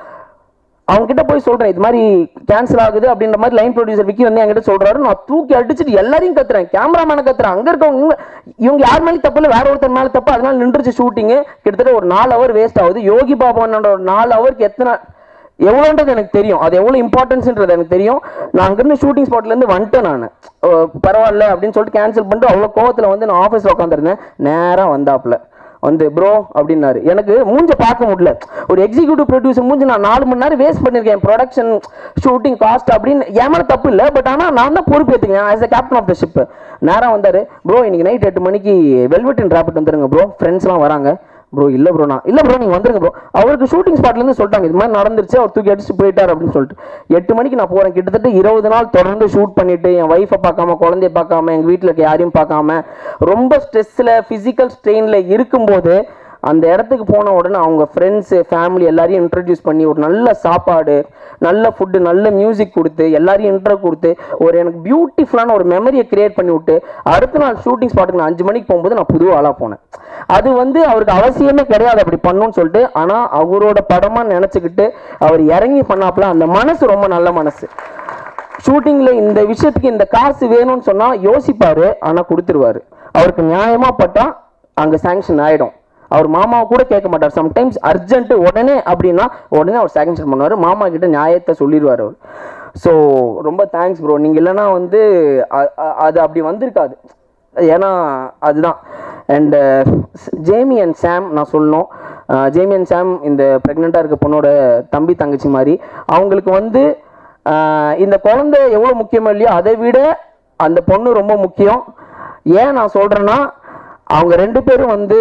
அவங்க கிட்ட போய் சொல்றேன் இது மாதிரி கேன்சல் ஆகுது அப்படின்ற மாதிரி லைன் ப்ரொடியூசர் விக்கி வந்து என்கிட்ட சொல்றாரு நான் தூக்கி அடிச்சுட்டு எல்லாரையும் கத்துறேன் கேமராமேனை கத்துறேன் அங்க இருக்கவங்க இவங்க இவங்க யார் மேலே தப்பு இல்லை வேற ஒருத்தர் மேல தப்பு அதனால நின்றுச்சு ஷூட்டிங்கு கிட்டத்தட்ட ஒரு நாலு ஹவர் வேஸ்ட் ஆகுது யோகி பாபானோட ஒரு நாலு ஹவருக்கு எத்தனை எவ்வளோன்றது எனக்கு தெரியும் அது எவ்வளோ இம்பார்ட்டன்ஸ்ன்றது எனக்கு தெரியும் நான் அங்கேருந்து ஷூட்டிங் ஸ்பாட்லேருந்து வந்துட்டேன் நான் பரவாயில்ல அப்படின்னு சொல்லிட்டு கேன்சல் பண்ணிட்டு அவ்வளோ கோவத்தில் வந்து நான் ஆஃபீஸில் உட்காந்துருந்தேன் நேராக வந்தாப்புல வந்து ப்ரோ அப்படின்னாரு எனக்கு மூஞ்ச பார்க்க முடியல ஒரு எக்ஸிக்யூட்டிவ் ப்ரொடியூசர் மூஞ்சி நான் நாலு மணி நேரம் வேஸ்ட் பண்ணியிருக்கேன் ப்ரொடக்ஷன் ஷூட்டிங் காஸ்ட் அப்படின்னு என் மேலே தப்பு இல்லை பட் ஆனால் நான் தான் பொறுப்பு ஏற்றுக்கேன் as a captain of the ship நேராக வந்தார் ப்ரோ இன்னைக்கு நைட் எட்டு மணிக்கு வெல்வெட் அண்ட் ராபிட் வந்துருங்க ப்ரோ ஃப்ரெண்ட்ஸ்லாம் வராங்க ப்ரோ இல்லை ப்ரோ நான் இல்லை ப்ரோ நீங்கள் வந்துருங்க ப்ரோ அவருக்கு ஷூட்டிங் ஸ்பாட்லேருந்து சொல்லிட்டாங்க இது மாதிரி நடந்துருச்சு அவர் தூக்கி அடிச்சுட்டு போயிட்டார் அப்படின்னு சொல்லிட்டு எட்டு மணிக்கு நான் போகிறேன் கிட்டத்தட்ட இருபது நாள் தொடர்ந்து ஷூட் பண்ணிட்டு என் ஒய்ஃபை பார்க்காம குழந்தைய பார்க்காம எங்கள் வீட்டில் இருக்க யாரையும் பார்க்காம ரொம்ப ஸ்ட்ரெஸ்ஸில் ஃபிசிக்கல் ஸ்ட்ரெயினில் இருக்கும்போது அந்த இடத்துக்கு போன உடனே அவங்க ஃப்ரெண்ட்ஸு ஃபேமிலி எல்லாரையும் இன்ட்ரடியூஸ் பண்ணி ஒரு நல்ல சாப்பாடு நல்ல ஃபுட்டு நல்ல மியூசிக் கொடுத்து எல்லாரையும் இன்ட்ரோ கொடுத்து ஒரு எனக்கு பியூட்டிஃபுல்லான ஒரு மெமரியை கிரியேட் பண்ணி விட்டு அடுத்த நாள் ஷூட்டிங் ஸ்பாட்டுக்கு நான் அஞ்சு மணிக்கு போகும்போது நான் புது ஆளாக போனேன் அது வந்து அவருக்கு அவசியமே கிடையாது அப்படி பண்ணணும்னு சொல்லிட்டு ஆனால் அவரோட படமாக நினச்சிக்கிட்டு அவர் இறங்கி பண்ணாப்புல அந்த மனசு ரொம்ப நல்ல மனசு ஷூட்டிங்ல இந்த விஷயத்துக்கு இந்த காசு வேணும்னு சொன்னா யோசிப்பாரு ஆனா கொடுத்துருவாரு அவருக்கு நியாயமா பட்டா அங்க சாங்ஷன் ஆயிடும் அவர் மாமாவை கூட கேட்க மாட்டார் சம்டைம்ஸ் அர்ஜென்ட் உடனே அப்படின்னா உடனே அவர் சாங்ஷன் பண்ணுவார் மாமா கிட்ட நியாயத்தை சொல்லிடுவார் அவர் ஸோ ரொம்ப தேங்க்ஸ் ப்ரோ நீங்கள் இல்லைன்னா வந்து அ- அ- அது அப்படி வந்திருக்காது ஏன்னா அதுதான் அண்டு ஜேமி அண்ட் சாம் நான் சொல்லணும் அஹ் ஜேமி அண்ட் சாம் இந்த ப்ரெக்னெண்ட்டாக இருக்க பொண்ணோட தம்பி தங்கச்சி மாதிரி அவங்களுக்கு வந்து அஹ் இந்த குழந்தை எவ்வளோ முக்கியமோ இல்லையோ அதை விட அந்த பொண்ணு ரொம்ப முக்கியம் ஏன் நான் சொல்கிறேன்னா அவங்க ரெண்டு பேரும் வந்து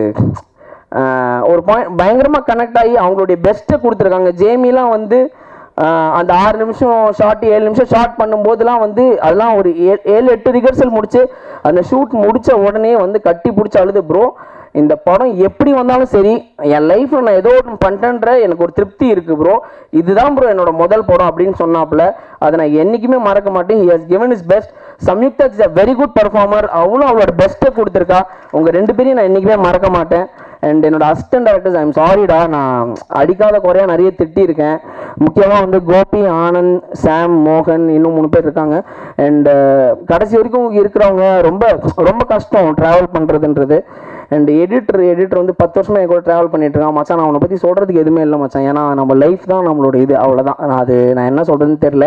ஆஹ் ஒரு பாயிண்ட் பயங்கரமாக கனெக்ட் ஆகி அவங்களுடைய பெஸ்ட்டை கொடுத்துருக்காங்க ஜேமிலாம் வந்து ஆஹ் அந்த ஆறு நிமிஷம் ஷார்ட் ஏழு நிமிஷம் ஷார்ட் பண்ணும்போதெல்லாம் வந்து அதெல்லாம் ஒரு ஏ- ஏழு எட்டு ரிஹர்சல் முடிச்சு அந்த ஷூட் முடிச்ச உடனே வந்து கட்டி பிடிச்சி அழுது ப்ரோ இந்த படம் எப்படி வந்தாலும் சரி என் லைஃப்பில் நான் ஏதோ ஒன்று பண்ணிட்டேன்ற எனக்கு ஒரு திருப்தி இருக்கு ப்ரோ இதுதான் ப்ரோ என்னோட முதல் படம் அப்படின்னு சொன்னாப்புல அதை நான் என்றைக்குமே மறக்க மாட்டேன் he has given his best Samyuktha is a very good performer அவளும் அவளோட பெஸ்ட்டை கொடுத்துருக்கா உங்கள் ரெண்டு பேரையும் நான் என்றைக்குமே மறக்க மாட்டேன் அண்ட் என்னோட அசிஸ்டன்ட் டேரக்டர்ஸ் ஐம் சாரிடா நான் அடிக்காத குறையா நிறைய திட்டியிருக்கேன் முக்கியமாக வந்து கோபி ஆனந்த் சாம் மோகன் இன்னும் மூணு பேர் இருக்காங்க அண்ட் கடைசி வரைக்கும் இருக்கிறவங்க ரொம்ப ரொம்ப கஷ்டம் ட்ராவல் பண்ணுறதுன்றது அண்ட் எடிட்டர் எடிட்டர் வந்து பத்து வருஷமா என் கூட ட்ராவல் பண்ணிட்டு இருக்கான் மச்சான் நான் அவனை பற்றி சொல்கிறதுக்கு எதுவுமே இல்லை மச்சான் ஏன்னா நம்ம லைஃப் தான் நம்மளோட இது அவ்வளோதான் நான் அது நான் என்ன சொல்கிறதுன்னு தெரில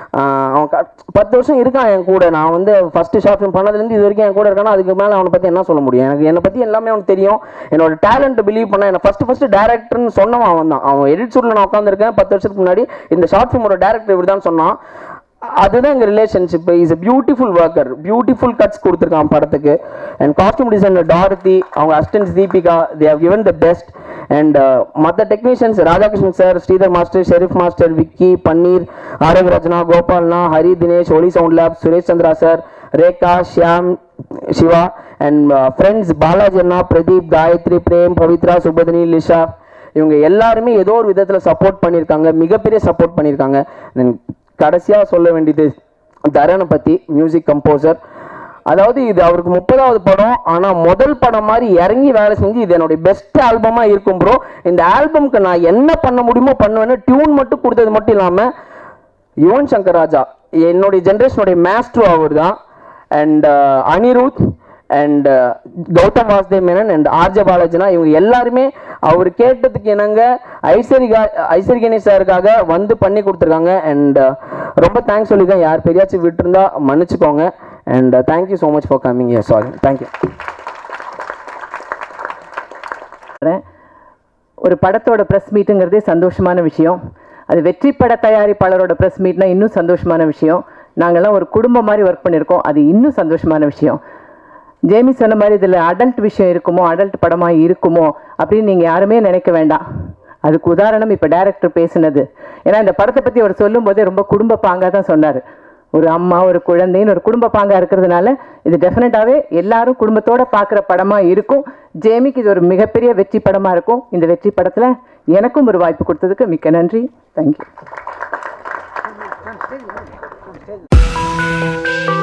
அவன் க- பத்து வருஷம் இருக்கான் என் கூட நான் வந்து ஃபஸ்ட்டு ஷார்ட் ஃபிலிம் பண்ணதுலேருந்து இது வரைக்கும் என் கூட இருக்கானா அதுக்கு மேலே அவனை பற்றி என்ன சொல்ல முடியும் எனக்கு என்னை பற்றி எல்லாமே அவனுக்கு தெரியும் என்னோட டேலண்ட் பிலீவ் பண்ண என்ன ஃபஸ்ட்டு ஃபஸ்ட்டு டேரக்டர்னு சொன்னவன் அவன் தான் அவன் எடிட் சூட்டில் நான் உட்காந்துருக்கேன் பத்து வருஷத்துக்கு முன்னாடி இந்த ஷார்ட் ஃபிலிமோட டேரக்டர் இவர் தான் சொன்னான் அதுதான் எங்கள் relationship is a beautiful worker beautiful cuts கொடுத்துருக்கான் படத்துக்கு அண்ட் காஸ்டியூம் டிசைனர் டாரதி அவங்க assistants Deepika they have given the best and மற்ற technicians Radhakrishnan sir Sridhar master Sherif master Vicky Paneer Arok Rachana கோபால்னா ஹரி தினேஷ் ஒலி sound lab Suresh Chandra sir Rekha Shyam Siva and friends Balaji அண்ணா பிரதீப் காயத்ரி பிரேம் பவித்ரா சுபதினி லிஷா இவங்க எல்லாருமே ஏதோ ஒரு விதத்தில் சப்போர்ட் பண்ணியிருக்காங்க மிகப்பெரிய சப்போர்ட் பண்ணியிருக்காங்க Then கடைசியாக சொல்ல வேண்டியது தரனை பற்றி மியூசிக் கம்போசர் அதாவது இது அவருக்கு முப்பதாவது படம் ஆனால் முதல் படம் மாதிரி இறங்கி வேலை செஞ்சு இது என்னுடைய பெஸ்ட் ஆல்பமாக இருக்கும் ப்ரோ இந்த ஆல்பம்க்கு நான் என்ன பண்ண முடியுமோ பண்ணுவேன்னு டியூன் மட்டும் கொடுத்தது மட்டும் இல்லாமல் யுவன் சங்கர் ராஜா என்னுடைய ஜென்ரேஷனுடைய மேஸ்ட்ரோ அவர் தான் and Anirudh and Gautham Vasudev Menon and RJ பாலாஜினா இவங்க எல்லாருமே அவர் கேட்டதுக்கு இணங்க ஐஸ்வரி ஐஸ்வரி கணேஷ் சாருக்காக வந்து பண்ணி கொடுத்துருக்காங்க அண்ட் ரொம்ப தேங்க்ஸ் சொல்லியிருக்கேன் யார் பெரியாச்சும் விட்டுருந்தா மன்னிச்சுக்கோங்க and thank you so much for coming here sorry thank you ஒரு படத்தோட ப்ரெஸ் மீட்டுங்கிறதே சந்தோஷமான விஷயம் அது வெற்றி பட தயாரிப்பாளரோட ப்ரெஸ் மீட்னா இன்னும் சந்தோஷமான விஷயம் நாங்கள்லாம் ஒரு குடும்பம் மாதிரி ஒர்க் பண்ணியிருக்கோம் அது இன்னும் சந்தோஷமான விஷயம் ஜேமி சொன்ன மாதிரி இதில் அடல்ட் விஷயம் இருக்குமோ அடல்ட் படமாக இருக்குமோ அப்படின்னு நீங்கள் யாருமே நினைக்க வேண்டாம் அதுக்கு உதாரணம் இப்போ டைரக்டர் பேசுனது ஏன்னா இந்த படத்தை பற்றி அவர் சொல்லும்போதே ரொம்ப குடும்ப பாங்காக தான் சொன்னார் ஒரு அம்மா ஒரு குழந்தைன்னு ஒரு குடும்ப பாங்கா இருக்கிறதுனால இது டெஃபினட்டாகவே எல்லாரும் குடும்பத்தோட பார்க்குற படமாக இருக்கும் ஜேமிக்கு இது ஒரு மிகப்பெரிய வெற்றி படமாக இருக்கும் இந்த வெற்றி படத்தில் எனக்கும் ஒரு வாய்ப்பு கொடுத்ததுக்கு மிக்க நன்றி தேங்க்யூ